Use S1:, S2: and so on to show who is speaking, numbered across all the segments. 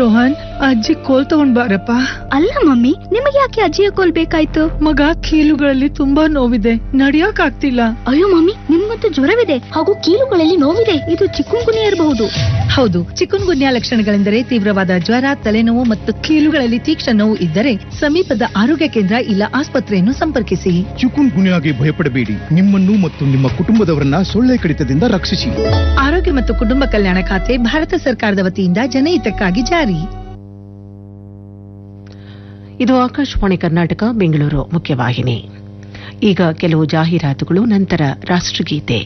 S1: ರೋಹನ್ ಅಜ್ಜಿ ಕೋಲ್ ತಗೊಂಡ್ ಬಾರಪ್ಪ
S2: ಅಲ್ಲ ಮಮ್ಮಿ ನಿಮಗೆ ಯಾಕೆ ಅಜ್ಜಿಯ ಕೋಲ್ ಬೇಕಾಯ್ತು
S1: ಮಗ ಕೀಲುಗಳಲ್ಲಿ ತುಂಬಾ ನೋವಿದೆ ನಡಿಯಕ್ ಆಗ್ತಿಲ್ಲ
S2: ಅಯ್ಯೋ ಮಮ್ಮಿ ನಿಮ್ಗಂತೂ ಜ್ವರವಿದೆ ಹಾಗೂ ಕೀಲುಗಳಲ್ಲಿ ನೋವಿದೆ ಇದು ಚಿಕ್ಕುಂಗುನಿ ಇರಬಹುದು
S3: ಹೌದು ಚಿಕುನ್ ಗುನ್ಯಾ ಲಕ್ಷಣಗಳೆಂದರೆ ತೀವ್ರವಾದ ಜ್ವರ ತಲೆನೋವು ಮತ್ತು ಕೀಲುಗಳಲ್ಲಿ ತೀಕ್ಷ್ಣ ನೋವು ಇದ್ದರೆ ಸಮೀಪದ ಆರೋಗ್ಯ ಕೇಂದ್ರ ಇಲ್ಲ ಆಸ್ಪತ್ರೆಯನ್ನು ಸಂಪರ್ಕಿಸಿ
S4: ಚಿಕುನ್ ಗುನ್ಯಾಗೆ ಭಯಪಡಬೇಡಿ ನಿಮ್ಮನ್ನು ಮತ್ತು ನಿಮ್ಮ ಕುಟುಂಬದವರನ್ನ ಸೊಳ್ಳೆ ಕಡಿತದಿಂದ ರಕ್ಷಿಸಿ
S3: ಆರೋಗ್ಯ ಮತ್ತು ಕುಟುಂಬ ಕಲ್ಯಾಣ ಖಾತೆ ಭಾರತ ಸರ್ಕಾರದ ವತಿಯಿಂದ ಜನಹಿತಕ್ಕಾಗಿ ಜಾರಿ
S5: ಇದು ಆಕಾಶವಾಣಿ ಕರ್ನಾಟಕ ಬೆಂಗಳೂರು ಮುಖ್ಯವಾಹಿನಿ ಈಗ ಕೆಲವು ಜಾಹೀರಾತುಗಳು ನಂತರ ರಾಷ್ಟ್ರಗೀತೆ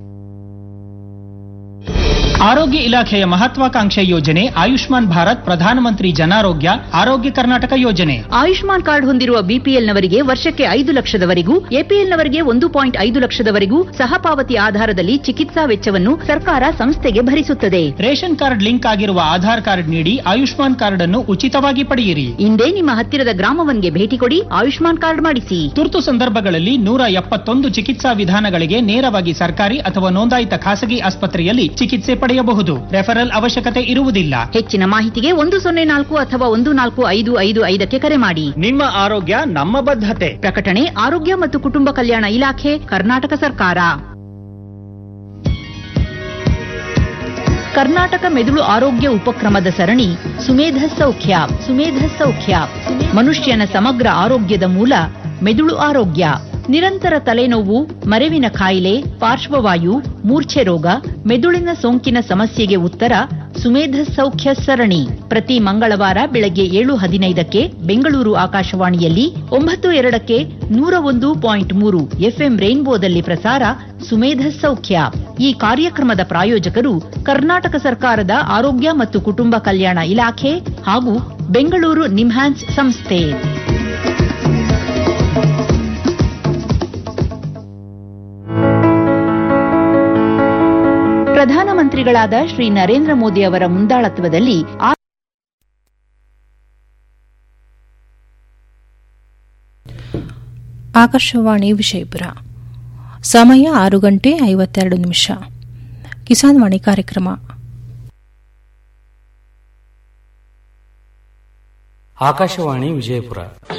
S6: ಆರೋಗ್ಯ ಇಲಾಖೆಯ ಮಹತ್ವಾಕಾಂಕ್ಷೆ ಯೋಜನೆ ಆಯುಷ್ಮಾನ್ ಭಾರತ್ ಪ್ರಧಾನಮಂತ್ರಿ ಜನಾರೋಗ್ಯ ಆರೋಗ್ಯ ಕರ್ನಾಟಕ ಯೋಜನೆ
S7: ಆಯುಷ್ಮಾನ್ ಕಾರ್ಡ್ ಹೊಂದಿರುವ ಬಿಪಿಎಲ್ನವರಿಗೆ ವರ್ಷಕ್ಕೆ ಐದು ಲಕ್ಷದವರೆಗೂ ಎಪಿಎಲ್ನವರಿಗೆ ಒಂದು ಪಾಯಿಂಟ್ ಐದು ಲಕ್ಷದವರೆಗೂ ಸಹಪಾವತಿ ಆಧಾರದಲ್ಲಿ ಚಿಕಿತ್ಸಾ ವೆಚ್ಚವನ್ನು ಸರ್ಕಾರ ಸಂಸ್ಥೆಗೆ ಭರಿಸುತ್ತದೆ
S6: ರೇಷನ್ ಕಾರ್ಡ್ ಲಿಂಕ್ ಆಗಿರುವ ಆಧಾರ್ ಕಾರ್ಡ್ ನೀಡಿ ಆಯುಷ್ಮಾನ್ ಕಾರ್ಡ್ ಅನ್ನು ಉಚಿತವಾಗಿ ಪಡೆಯಿರಿ
S7: ಇಂದೇ ನಿಮ್ಮ ಹತ್ತಿರದ ಗ್ರಾಮವನ್ಗೆ ಭೇಟಿ ಕೊಡಿ ಆಯುಷ್ಮಾನ್ ಕಾರ್ಡ್ ಮಾಡಿಸಿ
S6: ತುರ್ತು ಸಂದರ್ಭಗಳಲ್ಲಿ ನೂರ ಎಪ್ಪತ್ತೊಂದು ಚಿಕಿತ್ಸಾ ವಿಧಾನಗಳಿಗೆ ನೇರವಾಗಿ ಸರ್ಕಾರಿ ಅಥವಾ ನೋಂದಾಯಿತ ಖಾಸಗಿ ಆಸ್ಪತ್ರೆಯಲ್ಲಿ ಚಿಕಿತ್ಸೆ ಪಡೆಯಬಹುದು ರೆಫರಲ್ ಅವಶ್ಯಕತೆ ಇರುವುದಿಲ್ಲ
S7: ಹೆಚ್ಚಿನ ಮಾಹಿತಿಗೆ ಒಂದು ಸೊನ್ನೆ ನಾಲ್ಕು ಅಥವಾ ಒಂದು ನಾಲ್ಕು ಐದು ಐದು ಐದಕ್ಕೆ ಕರೆ ಮಾಡಿ
S6: ನಿಮ್ಮ ಆರೋಗ್ಯ ನಮ್ಮ ಬದ್ಧತೆ
S7: ಪ್ರಕಟಣೆ ಆರೋಗ್ಯ ಮತ್ತು ಕುಟುಂಬ ಕಲ್ಯಾಣ ಇಲಾಖೆ ಕರ್ನಾಟಕ ಸರ್ಕಾರ ಕರ್ನಾಟಕ ಮೆದುಳು ಆರೋಗ್ಯ ಉಪಕ್ರಮದ ಸರಣಿ ಸುಮೇಧ ಸೌಖ್ಯ ಸುಮೇಧ ಸೌಖ್ಯ ಮನುಷ್ಯನ ಸಮಗ್ರ ಆರೋಗ್ಯದ ಮೂಲ ಮೆದುಳು ಆರೋಗ್ಯ ನಿರಂತರ ತಲೆನೋವು ಮರೆವಿನ ಕಾಯಿಲೆ ಪಾರ್ಶ್ವವಾಯು ಮೂರ್ಛೆ ರೋಗ ಮೆದುಳಿನ ಸೋಂಕಿನ ಸಮಸ್ಯೆಗೆ ಉತ್ತರ ಸುಮೇಧ ಸೌಖ್ಯ ಸರಣಿ ಪ್ರತಿ ಮಂಗಳವಾರ ಬೆಳಗ್ಗೆ ಏಳು ಹದಿನೈದಕ್ಕೆ ಬೆಂಗಳೂರು ಆಕಾಶವಾಣಿಯಲ್ಲಿ ಒಂಬತ್ತು ಎರಡಕ್ಕೆ ನೂರ ಒಂದು ಪಾಯಿಂಟ್ ಮೂರು ಎಫ್ಎಂ ರೈನ್ಬೋದಲ್ಲಿ ಪ್ರಸಾರ ಸುಮೇಧ ಸೌಖ್ಯ ಈ ಕಾರ್ಯಕ್ರಮದ ಪ್ರಾಯೋಜಕರು ಕರ್ನಾಟಕ ಸರ್ಕಾರದ ಆರೋಗ್ಯ ಮತ್ತು ಕುಟುಂಬ ಕಲ್ಯಾಣ ಇಲಾಖೆ ಹಾಗೂ ಬೆಂಗಳೂರು ನಿಮ್ಹಾನ್ಸ್ ಸಂಸ್ಥೆ ಪ್ರಧಾನಮಂತ್ರಿಗಳಾದ ಶ್ರೀ ನರೇಂದ್ರ ಮೋದಿ ಅವರ ಮುಂದಾಳತ್ವದಲ್ಲಿ ಆ
S8: ಆಕಾಶವಾಣಿ ವಿಜಯಪುರ ಸಮಯ ಆರು ಗಂಟೆ ಐವತ್ತೆರಡು ನಿಮಿಷ ಕಿಸಾನ್ ವಾಣಿ ಕಾರ್ಯಕ್ರಮ
S9: ಆಕಾಶವಾಣಿ ವಿಜಯಪುರ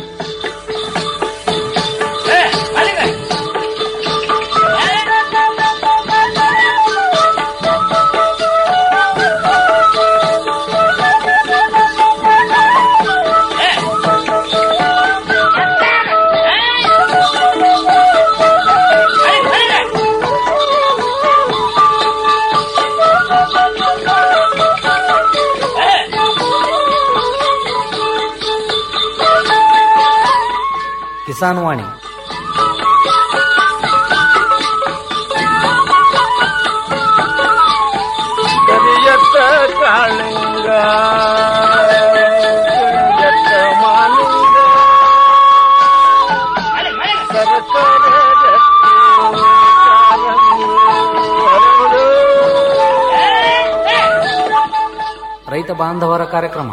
S9: ಕಿಸಾನ್ ವಾಣಿ
S10: ಕರಿಯತ್ತ ಕಾಳಿಂಗ ಕರಿಯತ್ತ ಮಾಲಿಂಗ ಸರಸರ ರತ್ನ ಕಾರಂಗಿ ಹರಡು.
S9: ರೈತ ಬಾಂಧವರ ಕಾರ್ಯಕ್ರಮ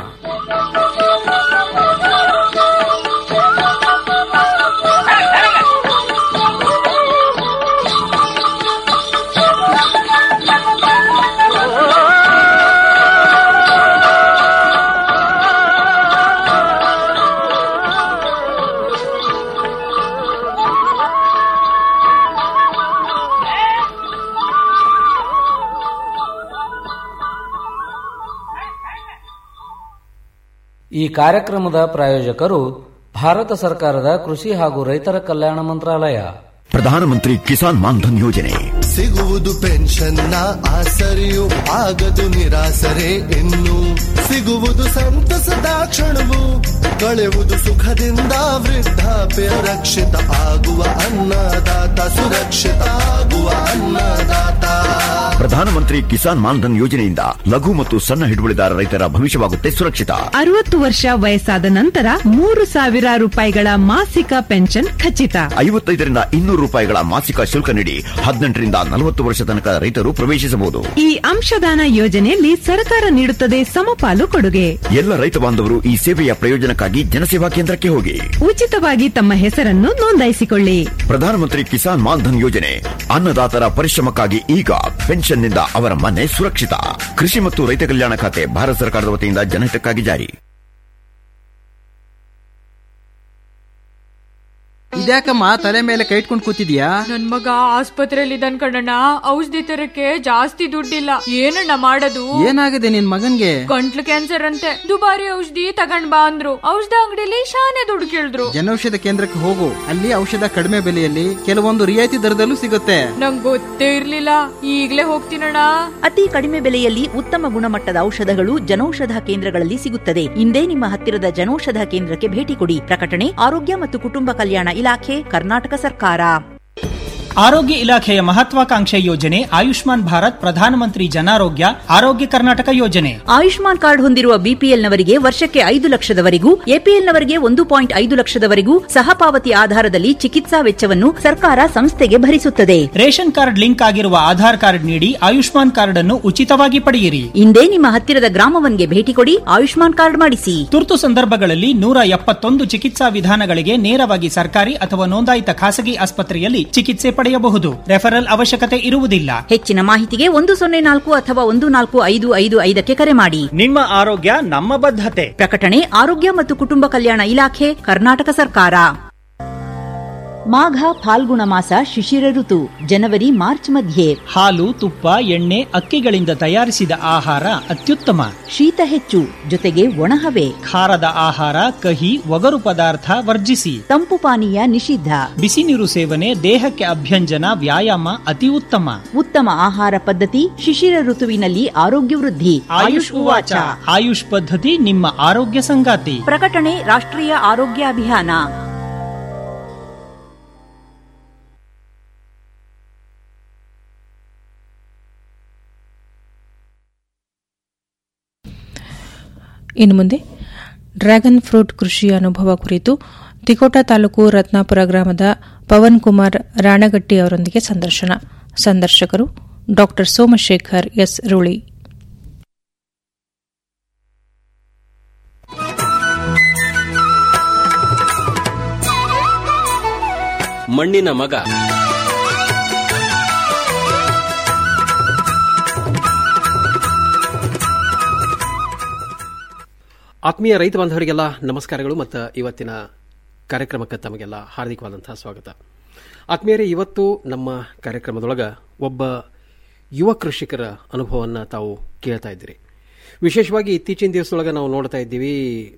S9: ಈ ಕಾರ್ಯಕ್ರಮದ ಪ್ರಾಯೋಜಕರು ಭಾರತ ಸರ್ಕಾರದ ಕೃಷಿ ಹಾಗೂ ರೈತರ ಕಲ್ಯಾಣ ಮಂತ್ರಾಲಯ
S11: ಪ್ರಧಾನಮಂತ್ರಿ ಕಿಸಾನ್ ಮಾನ್ಧನ್ ಯೋಜನೆ
S12: ಸಿಗುವುದು ಪೆನ್ಷನ್ನ ಆಸರೆಯು ಆಗದು ನಿರಾಸರೆ ಇನ್ನು ಸಿಗುವುದು ಸಂತಸದ ಕ್ಷಣವು ಕಳೆಯುವುದು ಸುಖದಿಂದ ವೃದ್ಧಾಪ್ಯ ರಕ್ಷಿತ ಆಗುವ ಅನ್ನದಾತ ಸುರಕ್ಷಿತ ಆಗುವ ಅನ್ನದಾತ
S11: ಪ್ರಧಾನಮಂತ್ರಿ ಕಿಸಾನ್ ಮಾನ್ಧನ್ ಯೋಜನೆಯಿಂದ ಲಘು ಮತ್ತು ಸಣ್ಣ ಹಿಡುವಳಿದಾರ ರೈತರ ಭವಿಷ್ಯವಾಗುತ್ತೆ ಸುರಕ್ಷಿತ
S13: ಅರವತ್ತು ವರ್ಷ ವಯಸ್ಸಾದ ನಂತರ ಮೂರು ಸಾವಿರ ರೂಪಾಯಿಗಳ ಮಾಸಿಕ ಪೆನ್ಷನ್ ಖಚಿತ
S11: ಐವತ್ತೈದರಿಂದ ಇನ್ನೂರು ರೂಪಾಯಿಗಳ ಮಾಸಿಕ ಶುಲ್ಕ ನೀಡಿ ಹದಿನೆಂಟರಿಂದ ನಲವತ್ತು ವರ್ಷ ತನಕ ರೈತರು ಪ್ರವೇಶಿಸಬಹುದು
S13: ಈ ಅಂಶದಾನ ಯೋಜನೆಯಲ್ಲಿ ಸರ್ಕಾರ ನೀಡುತ್ತದೆ ಸಮಪಾಲು ಕೊಡುಗೆ
S11: ಎಲ್ಲ ರೈತ ಬಾಂಧವರು ಈ ಸೇವೆಯ ಪ್ರಯೋಜನಕ್ಕಾಗಿ ಜನಸೇವಾ ಕೇಂದ್ರಕ್ಕೆ ಹೋಗಿ
S13: ಉಚಿತವಾಗಿ ತಮ್ಮ ಹೆಸರನ್ನು ನೋಂದಾಯಿಸಿಕೊಳ್ಳಿ
S11: ಪ್ರಧಾನಮಂತ್ರಿ ಕಿಸಾನ್ ಮಾನ್ಧನ್ ಯೋಜನೆ ಅನ್ನದಾತರ ಪರಿಶ್ರಮಕ್ಕಾಗಿ ಈಗ ಪೆನ್ಷನ್ ಪೆನ್ಷನ್ನಿಂದ ಅವರ ಮನೆ ಸುರಕ್ಷಿತ ಕೃಷಿ ಮತ್ತು ರೈತ ಕಲ್ಯಾಣ ಖಾತೆ ಭಾರತ ಸರ್ಕಾರದ ವತಿಯಿಂದ ಜನಹಿತಕ್ಕಾಗಿ ಜಾರಿ
S14: ಇದ್ಯಾಕಮ್ಮ ತಲೆ ಮೇಲೆ ಕೈ ಇಟ್ಕೊಂಡು ಕೂತಿದ್ಯಾ
S15: ನನ್ ಮಗ ಆಸ್ಪತ್ರೆಯಲ್ಲಿ ಇದ್ದಾನ್ ಕಣಣ್ಣ ಔಷಧಿ ತರಕ್ಕೆ ಜಾಸ್ತಿ ದುಡ್ಡಿಲ್ಲ ಏನಣ್ಣ ಮಾಡೋದು
S14: ಏನಾಗಿದೆ ನಿನ್ ಮಗನ್ಗೆ
S15: ಗಂಟ್ಲು ಕ್ಯಾನ್ಸರ್ ಅಂತೆ ದುಬಾರಿ ಔಷಧಿ ತಗೊಂಡ್ ಬಾ ಅಂದ್ರು ಔಷಧ ಅಂಗಡಿಲಿ ಶಾನೆ ದುಡ್ಡು ಕೇಳಿದ್ರು
S14: ಜನೌಷಧ ಕೇಂದ್ರಕ್ಕೆ ಹೋಗು ಅಲ್ಲಿ ಔಷಧ ಕಡಿಮೆ ಬೆಲೆಯಲ್ಲಿ ಕೆಲವೊಂದು ರಿಯಾಯಿತಿ ದರದಲ್ಲೂ ಸಿಗುತ್ತೆ
S15: ನಂಗ್ ಗೊತ್ತೇ ಇರ್ಲಿಲ್ಲ ಈಗ್ಲೇ ಹೋಗ್ತೀನಣ್ಣ
S7: ಅತಿ ಕಡಿಮೆ ಬೆಲೆಯಲ್ಲಿ ಉತ್ತಮ ಗುಣಮಟ್ಟದ ಔಷಧಗಳು ಜನೌಷಧ ಕೇಂದ್ರಗಳಲ್ಲಿ ಸಿಗುತ್ತದೆ ಇಂದೇ ನಿಮ್ಮ ಹತ್ತಿರದ ಜನೌಷಧ ಕೇಂದ್ರಕ್ಕೆ ಭೇಟಿ ಕೊಡಿ ಪ್ರಕಟಣೆ ಆರೋಗ್ಯ ಮತ್ತು ಕುಟುಂಬ ಕಲ್ಯಾಣ ಇಲಾಖೆ ಕರ್ನಾಟಕ ಸರ್ಕಾರ
S6: ಆರೋಗ್ಯ ಇಲಾಖೆಯ ಮಹತ್ವಾಕಾಂಕ್ಷೆ ಯೋಜನೆ ಆಯುಷ್ಮಾನ್ ಭಾರತ್ ಪ್ರಧಾನಮಂತ್ರಿ ಜನಾರೋಗ್ಯ ಆರೋಗ್ಯ ಕರ್ನಾಟಕ ಯೋಜನೆ
S7: ಆಯುಷ್ಮಾನ್ ಕಾರ್ಡ್ ಹೊಂದಿರುವ ಬಿಪಿಎಲ್ನವರಿಗೆ ವರ್ಷಕ್ಕೆ ಐದು ಲಕ್ಷದವರೆಗೂ ಎಪಿಎಲ್ನವರಿಗೆ ಒಂದು ಪಾಯಿಂಟ್ ಐದು ಲಕ್ಷದವರೆಗೂ ಸಹಪಾವತಿ ಆಧಾರದಲ್ಲಿ ಚಿಕಿತ್ಸಾ ವೆಚ್ಚವನ್ನು ಸರ್ಕಾರ ಸಂಸ್ಥೆಗೆ ಭರಿಸುತ್ತದೆ
S6: ರೇಷನ್ ಕಾರ್ಡ್ ಲಿಂಕ್ ಆಗಿರುವ ಆಧಾರ್ ಕಾರ್ಡ್ ನೀಡಿ ಆಯುಷ್ಮಾನ್ ಕಾರ್ಡ್ ಅನ್ನು ಉಚಿತವಾಗಿ ಪಡೆಯಿರಿ
S7: ಇಂದೇ ನಿಮ್ಮ ಹತ್ತಿರದ ಗ್ರಾಮವನ್ಗೆ ಭೇಟಿ ಕೊಡಿ ಆಯುಷ್ಮಾನ್ ಕಾರ್ಡ್ ಮಾಡಿಸಿ
S6: ತುರ್ತು ಸಂದರ್ಭಗಳಲ್ಲಿ ನೂರ ಎಪ್ಪತ್ತೊಂದು ಚಿಕಿತ್ಸಾ ವಿಧಾನಗಳಿಗೆ ನೇರವಾಗಿ ಸರ್ಕಾರಿ ಅಥವಾ ನೋಂದಾಯಿತ ಖಾಸಗಿ ಆಸ್ಪತ್ರೆಯಲ್ಲಿ ಚಿಕಿತ್ಸೆ ಪಡೆಯಬಹುದು ರೆಫರಲ್ ಅವಶ್ಯಕತೆ ಇರುವುದಿಲ್ಲ
S7: ಹೆಚ್ಚಿನ ಮಾಹಿತಿಗೆ ಒಂದು ಸೊನ್ನೆ ನಾಲ್ಕು ಅಥವಾ ಒಂದು ನಾಲ್ಕು ಐದು ಐದು ಐದಕ್ಕೆ ಕರೆ ಮಾಡಿ
S6: ನಿಮ್ಮ ಆರೋಗ್ಯ ನಮ್ಮ ಬದ್ಧತೆ
S7: ಪ್ರಕಟಣೆ ಆರೋಗ್ಯ ಮತ್ತು ಕುಟುಂಬ ಕಲ್ಯಾಣ ಇಲಾಖೆ ಕರ್ನಾಟಕ ಸರ್ಕಾರ ಮಾಘ ಫಾಲ್ಗುಣ ಮಾಸ ಶಿಶಿರ ಋತು ಜನವರಿ ಮಾರ್ಚ್ ಮಧ್ಯೆ
S6: ಹಾಲು ತುಪ್ಪ ಎಣ್ಣೆ ಅಕ್ಕಿಗಳಿಂದ ತಯಾರಿಸಿದ ಆಹಾರ ಅತ್ಯುತ್ತಮ
S7: ಶೀತ ಹೆಚ್ಚು ಜೊತೆಗೆ ಒಣಹವೆ
S6: ಖಾರದ ಆಹಾರ ಕಹಿ ಒಗರು ಪದಾರ್ಥ ವರ್ಜಿಸಿ
S7: ತಂಪು ಪಾನೀಯ ನಿಷಿದ್ಧ
S6: ಬಿಸಿ ನೀರು ಸೇವನೆ ದೇಹಕ್ಕೆ ಅಭ್ಯಂಜನ ವ್ಯಾಯಾಮ ಅತಿ ಉತ್ತಮ
S7: ಉತ್ತಮ ಆಹಾರ ಪದ್ಧತಿ ಶಿಶಿರ ಋತುವಿನಲ್ಲಿ ಆರೋಗ್ಯ ವೃದ್ಧಿ
S6: ಆಯುಷ್ ಉವಾಚ ಆಯುಷ್ ಪದ್ಧತಿ ನಿಮ್ಮ ಆರೋಗ್ಯ ಸಂಗಾತಿ
S7: ಪ್ರಕಟಣೆ ರಾಷ್ಟ್ರೀಯ ಆರೋಗ್ಯ ಅಭಿಯಾನ
S8: ಇನ್ನು ಮುಂದೆ ಡ್ರ್ಯಾಗನ್ ಫ್ರೂಟ್ ಕೃಷಿ ಅನುಭವ ಕುರಿತು ತಿಕೋಟ ತಾಲೂಕು ರತ್ನಾಪುರ ಗ್ರಾಮದ ಪವನ್ ಕುಮಾರ್ ರಾಣಗಟ್ಟಿ ಅವರೊಂದಿಗೆ ಸಂದರ್ಶನ ಸಂದರ್ಶಕರು ಡಾ ಸೋಮಶೇಖರ್ ಎಸ್ ರುಳಿ
S16: ಮಣ್ಣಿನ ಮಗ ಆತ್ಮೀಯ ರೈತ ಬಾಂಧವರಿಗೆಲ್ಲ ನಮಸ್ಕಾರಗಳು ಮತ್ತು ಇವತ್ತಿನ ಕಾರ್ಯಕ್ರಮಕ್ಕೆ ತಮಗೆಲ್ಲ ಹಾರ್ದಿಕವಾದಂತಹ ಸ್ವಾಗತ ಆತ್ಮೀಯರೇ ಇವತ್ತು ನಮ್ಮ ಕಾರ್ಯಕ್ರಮದೊಳಗೆ ಒಬ್ಬ ಯುವ ಕೃಷಿಕರ ಅನುಭವವನ್ನು ತಾವು ಕೇಳ್ತಾ ಇದ್ದೀರಿ ವಿಶೇಷವಾಗಿ ಇತ್ತೀಚಿನ ದಿವಸದೊಳಗೆ ನಾವು ನೋಡ್ತಾ ಇದ್ದೀವಿ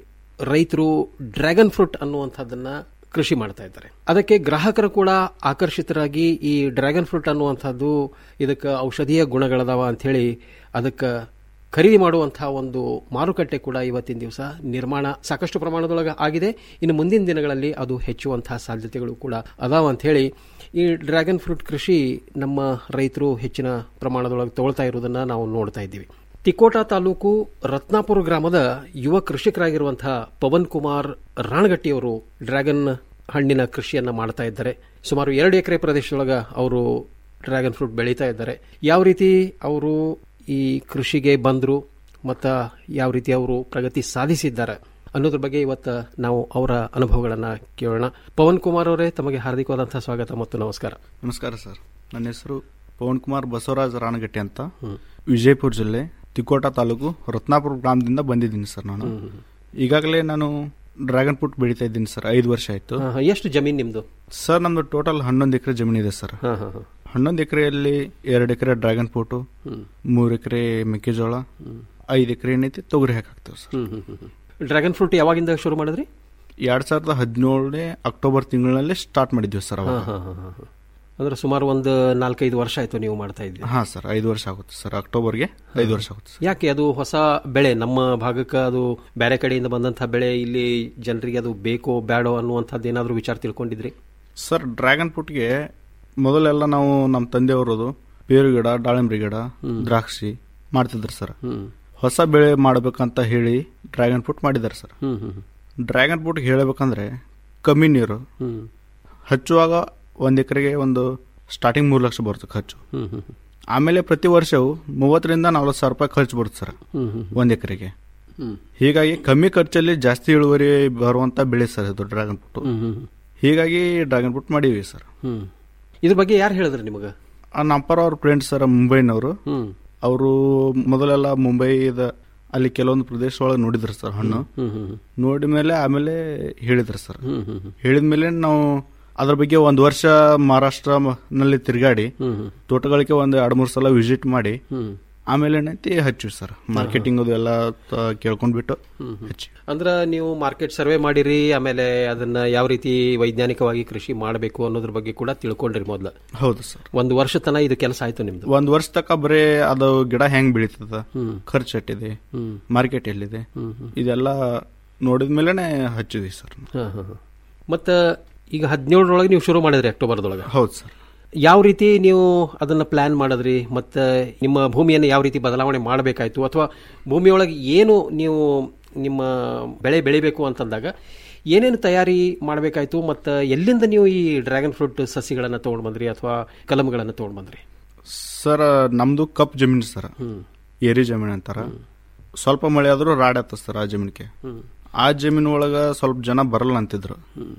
S16: ರೈತರು ಡ್ರ್ಯಾಗನ್ ಫ್ರೂಟ್ ಅನ್ನುವಂಥದ್ದನ್ನು ಕೃಷಿ ಮಾಡ್ತಾ ಇದ್ದಾರೆ ಅದಕ್ಕೆ ಗ್ರಾಹಕರು ಕೂಡ ಆಕರ್ಷಿತರಾಗಿ ಈ ಡ್ರ್ಯಾಗನ್ ಫ್ರೂಟ್ ಅನ್ನುವಂಥದ್ದು ಇದಕ್ಕೆ ಔಷಧೀಯ ಗುಣಗಳದಾವ ಅಂಥೇಳಿ ಅದಕ್ಕೆ ಖರೀದಿ ಮಾಡುವಂತಹ ಒಂದು ಮಾರುಕಟ್ಟೆ ಕೂಡ ಇವತ್ತಿನ ದಿವಸ ನಿರ್ಮಾಣ ಸಾಕಷ್ಟು ಪ್ರಮಾಣದೊಳಗೆ ಆಗಿದೆ ಇನ್ನು ಮುಂದಿನ ದಿನಗಳಲ್ಲಿ ಅದು ಹೆಚ್ಚುವಂತಹ ಸಾಧ್ಯತೆಗಳು ಕೂಡ ಅದಾವ ಅಂತ ಹೇಳಿ ಈ ಡ್ರ್ಯಾಗನ್ ಫ್ರೂಟ್ ಕೃಷಿ ನಮ್ಮ ರೈತರು ಹೆಚ್ಚಿನ ಪ್ರಮಾಣದೊಳಗೆ ತಗೊಳ್ತಾ ಇರೋದನ್ನ ನಾವು ನೋಡ್ತಾ ಇದ್ದೀವಿ ತಿಕೋಟ ತಾಲೂಕು ರತ್ನಾಪುರ ಗ್ರಾಮದ ಯುವ ಕೃಷಿಕರಾಗಿರುವಂತಹ ಪವನ್ ಕುಮಾರ್ ರಾಣಗಟ್ಟಿಯವರು ಡ್ರ್ಯಾಗನ್ ಹಣ್ಣಿನ ಕೃಷಿಯನ್ನ ಮಾಡ್ತಾ ಇದ್ದಾರೆ ಸುಮಾರು ಎರಡು ಎಕರೆ ಪ್ರದೇಶದೊಳಗೆ ಅವರು ಡ್ರ್ಯಾಗನ್ ಫ್ರೂಟ್ ಬೆಳೀತಾ ಇದ್ದಾರೆ ಯಾವ ರೀತಿ ಅವರು ಈ ಕೃಷಿಗೆ ಬಂದರು ಮತ್ತು ಯಾವ ರೀತಿ ಅವರು ಪ್ರಗತಿ ಸಾಧಿಸಿದ್ದಾರೆ ಅನ್ನೋದ್ರ ಬಗ್ಗೆ ಇವತ್ತು ನಾವು ಅವರ ಅನುಭವಗಳನ್ನು ಕೇಳೋಣ ಪವನ್ ಕುಮಾರ್ ಅವರೇ ತಮಗೆ ಹಾರ್ದಿಕವಾದಂತಹ ಸ್ವಾಗತ ಮತ್ತು ನಮಸ್ಕಾರ
S17: ನಮಸ್ಕಾರ ಸರ್ ನನ್ನ ಹೆಸರು ಪವನ್ ಕುಮಾರ್ ಬಸವರಾಜ್ ರಾಣಗಟ್ಟಿ ಅಂತ ವಿಜಯಪುರ ಜಿಲ್ಲೆ ತಿಕೋಟ ತಾಲೂಕು ರತ್ನಾಪುರ ಗ್ರಾಮದಿಂದ ಬಂದಿದ್ದೀನಿ ಸರ್ ನಾನು ಈಗಾಗಲೇ ನಾನು ಡ್ರ್ಯಾಗನ್ ಫ್ರೂಟ್ ಬೆಳೀತಾ ಇದ್ದೀನಿ ಸರ್ ಐದು ವರ್ಷ ಆಯ್ತು
S16: ಎಷ್ಟು ಜಮೀನು ನಿಮ್ದು
S17: ಸರ್ ನಮ್ದು ಟೋಟಲ್ ಹನ್ನೊಂದು ಎಕರೆ ಜಮೀನು ಇದೆ ಸರ್ ಹನ್ನೊಂದು ಎಕರೆಯಲ್ಲಿ ಎರಡು ಎಕರೆ ಡ್ರ್ಯಾಗನ್ ಫ್ರೂಟು ಮೂರು ಎಕರೆ ಮೆಕ್ಕೆಜೋಳ ಐದು ಎಕರೆ ಏನೈತಿ ತೊಗರಿ ಹಾಕಾಕ್ತೇವೆ ಸರ್
S16: ಡ್ರ್ಯಾಗನ್ ಫ್ರೂಟ್ ಯಾವಾಗಿಂದ ಶುರು ಮಾಡಿದ್ರಿ
S17: ಎರಡ್ ಸಾವಿರದ ಹದಿನೇಳನೇ ಅಕ್ಟೋಬರ್ ತಿಂಗಳಲ್ಲಿ ಸ್ಟಾರ್ಟ್ ಮಾಡಿದ್ವಿ ಸರ್ ಅವಾಗ
S16: ಹಾ, ಹಾ, ಹಾ, ಹಾ. ಅಂದ್ರೆ ಸುಮಾರು ಒಂದು ನಾಲ್ಕೈದು ವರ್ಷ ಆಯ್ತು ನೀವು ಮಾಡ್ತಾ ಇದ್ದೀರಿ
S17: ಹಾ ಸರ್ ಐದು ವರ್ಷ ಆಗುತ್ತೆ ಸರ್ ಅಕ್ಟೋಬರ್ಗೆ ಐದು ವರ್ಷ ಆಗುತ್ತೆ
S16: ಯಾಕೆ ಅದು ಹೊಸ ಬೆಳೆ ನಮ್ಮ ಭಾಗಕ್ಕೆ ಅದು ಬೇರೆ ಕಡೆಯಿಂದ ಬಂದಂತಹ ಬೆಳೆ ಇಲ್ಲಿ ಜನರಿಗೆ ಅದು ಬೇಕೋ ಬೇಡೋ ಅನ್ನುವಂಥದ್ದು ಏನಾದರೂ ವಿಚಾರ ತಿಳ್ಕೊಂಡಿದ್ರಿ
S17: ಸರ್ ಡ್ರ್ಯಾಗನ್ ಫ್ರೂಟ್ಗೆ ಮೊದಲೆಲ್ಲ ನಾವು ನಮ್ಮ ತಂದೆಯವರದು ಪೇರು ಗಿಡ ದಾಳಿಂಬ್ರಿ ಗಿಡ ದ್ರಾಕ್ಷಿ ಮಾಡ್ತಿದ್ರು ಸರ್ ಹೊಸ ಬೆಳೆ ಮಾಡಬೇಕಂತ ಹೇಳಿ ಡ್ರ್ಯಾಗನ್ ಫ್ರೂಟ್ ಮಾಡಿದ್ದಾರೆ ಸರ್
S16: ಹ್ಮ್ ಹ್ಮ್
S17: ಡ್ರ್ಯಾಗನ್ ಫ್ರೂಟ್ ಹೇಳಬೇಕಂದ್ರೆ ಕಮ್ಮಿ ನೀರು
S16: ಹ್ಮ್
S17: ಹಚ್ಚುವಾಗ ಒಂದು ಎಕರೆಗೆ ಒಂದು ಸ್ಟಾರ್ಟಿಂಗ್ ಮೂರು ಲಕ್ಷ ಬರುತ್ತೆ ಖರ್ಚು
S16: ಹ್ಮ್ ಹ್ಮ್
S17: ಆಮೇಲೆ ಪ್ರತಿ ವರ್ಷವು ಮೂವತ್ತರಿಂದ ನಲ್ವತ್ತು ಸಾವಿರ ರೂಪಾಯಿ ಖರ್ಚು ಬರುತ್ತೆ ಸರ್
S16: ಹ್ಮ್ ಹ್ಮ್
S17: ಒಂದು ಎಕರೆಗೆ
S16: ಹ್ಮ್
S17: ಹೀಗಾಗಿ ಕಮ್ಮಿ ಖರ್ಚಲ್ಲಿ ಜಾಸ್ತಿ ಇಳುವರಿ ಬರುವಂತ ಬೆಳೆ ಸರ್ ಇದು ಡ್ರ್ಯಾಗನ್ ಫ್ರೂಟ್
S16: ಹ್ಮ್ ಹ್ಮ್
S17: ಹೀಗಾಗಿ ಡ್ರ್ಯಾಗನ್ ಫ್ರೂಟ್ ಮಾಡೀವಿ ಸರ್
S16: ಹ್ಮ್ ಇದ್ರ ಬಗ್ಗೆ ಯಾರು ಹೇಳಿದ್ರಿ ನಿಮಗೆ
S17: ಆ ನಮ್ಮಪ್ಪರ ಅವ್ರ ಫ್ರೆಂಡ್ಸ್ ಸರ್ ಮುಂಬೈನವರು
S16: ಹ್ಮ್.
S17: ಅವರು ಮೊದಲೆಲ್ಲ ಮುಂಬೈದ ಅಲ್ಲಿ ಕೆಲವೊಂದು ಪ್ರದೇಶ ಒಳಗೆ ನೋಡಿದ್ರು ಸರ್ ಹಣ್ಣು
S16: ಹ್ಮ್, ಹ್ಮ್, ಹ್ಮ್.
S17: ನೋಡಿದ ಮೇಲೆ ಆಮೇಲೆ ಹೇಳಿದ್ರು ಸರ್
S16: ಹ್ಮ್, ಹ್ಮ್, ಹ್ಮ್.
S17: ಹೇಳಿದ ಮೇಲೆ ನಾವು ಅದ್ರ ಬಗ್ಗೆ ಒಂದು ವರ್ಷ ಮಹಾರಾಷ್ಟ್ರ ಮ- ನಲ್ಲಿ ತಿರುಗಾಡಿ
S16: ಹ್ಮ್, ಹ್ಮ್.
S17: ತೋಟಗಳಿಗೆ ಒಂದು ಎರಡು ಮೂರು ಸಲ ವಿಸಿಟ್ ಮಾಡಿ
S16: ಹ್ಮ್.
S17: ಆಮೇಲೆ ಏನೈತಿ ಹಚ್ಚಿವಿ ಸರ್ ಮಾರ್ಕೆಟಿಂಗ್ ಅದು ಎಲ್ಲ ತ- ಕೇಳ್ಕೊಂಡ್ಬಿಟ್ಟು ಹಚ್ಚಿ
S16: ಅಂದ್ರ ನೀವು ಮಾರ್ಕೆಟ್ ಸರ್ವೆ ಮಾಡಿರಿ ಆಮೇಲೆ ಅದನ್ನ ಯಾವ ರೀತಿ ವೈಜ್ಞಾನಿಕವಾಗಿ ಕೃಷಿ ಮಾಡಬೇಕು ಅನ್ನೋದ್ರ ಬಗ್ಗೆ ಕೂಡ ತಿಳ್ಕೊಂಡ್ರಿ ಮೊದ್ಲು
S17: ಹೌದು ಸರ್
S16: ಒಂದು ವರ್ಷ ತನ ಇದು ಕೆಲಸ ಆಯ್ತು ನಿಮ್ದು
S17: ಒಂದ್ ವರ್ಷ ತಕ ಬರೇ ಅದು ಗಿಡ ಹೆಂಗ್ ಬೆಳೀತದ
S16: ಹ್ಮ್.
S17: ಖರ್ಚು ಎಷ್ಟಿದೆ
S16: ಹ್ಮ್.
S17: ಮಾರ್ಕೆಟ್ ಎಲ್ಲಿದೆ
S16: ಹ್ಮ್, ಹ್ಮ್.
S17: ಇದೆಲ್ಲ ನೋಡಿದ ಮೇಲೆನೆ ಹಚ್ಚಿದ್ವಿ ಸರ್
S16: ಹಾ, ಹಾ, ಹಾ. ಮತ್ತ ಈಗ ಹದಿನೇಳರೊಳಗೆ ನೀವು ಶುರು ಮಾಡಿದ್ರಿ ಅಕ್ಟೋಬರ್ದೊಳಗೆ
S17: ಹೌದು ಸರ್
S16: ಯಾವ ರೀತಿ ನೀವು ಅದನ್ನ ಪ್ಲಾನ್ ಮಾಡಿದ್ರಿ ಮತ್ತೆ ನಿಮ್ಮ ಭೂಮಿಯನ್ನು ಯಾವ ರೀತಿ ಬದಲಾವಣೆ ಮಾಡಬೇಕಾಯ್ತು ಅಥವಾ ಭೂಮಿಯೊಳಗೆ ಏನು ನೀವು ನಿಮ್ಮ ಬೆಳೆ ಬೆಳಿಬೇಕು ಅಂತಂದಾಗ ಏನೇನು ತಯಾರಿ ಮಾಡಬೇಕಾಯ್ತು ಮತ್ತು ಎಲ್ಲಿಂದ ನೀವು ಈ ಡ್ರ್ಯಾಗನ್ ಫ್ರೂಟ್ ಸಸಿಗಳನ್ನು ತೊಗೊಂಡು ಬಂದ್ರಿ ಅಥವಾ ಕಲಂಗಳನ್ನು ತೊಗೊಂಡು ಬಂದ್ರಿ
S17: ಸರ್ ನಮ್ದು ಕಪ್ ಜಮೀನು ಸರ್ ಏರಿ ಜಮೀನು ಅಂತಾರ ಸ್ವಲ್ಪ ಮಳೆ ಆದ್ರೂ ರಾಡ್ ಆತ ಸರ್ ಆ ಜಮೀನಿಗೆ
S16: ಹ್ಮ್.
S17: ಆ ಜಮೀನು ಒಳಗ ಸ್ವಲ್ಪ ಜನ ಬರಲ್ಲ ಅಂತಿದ್ರು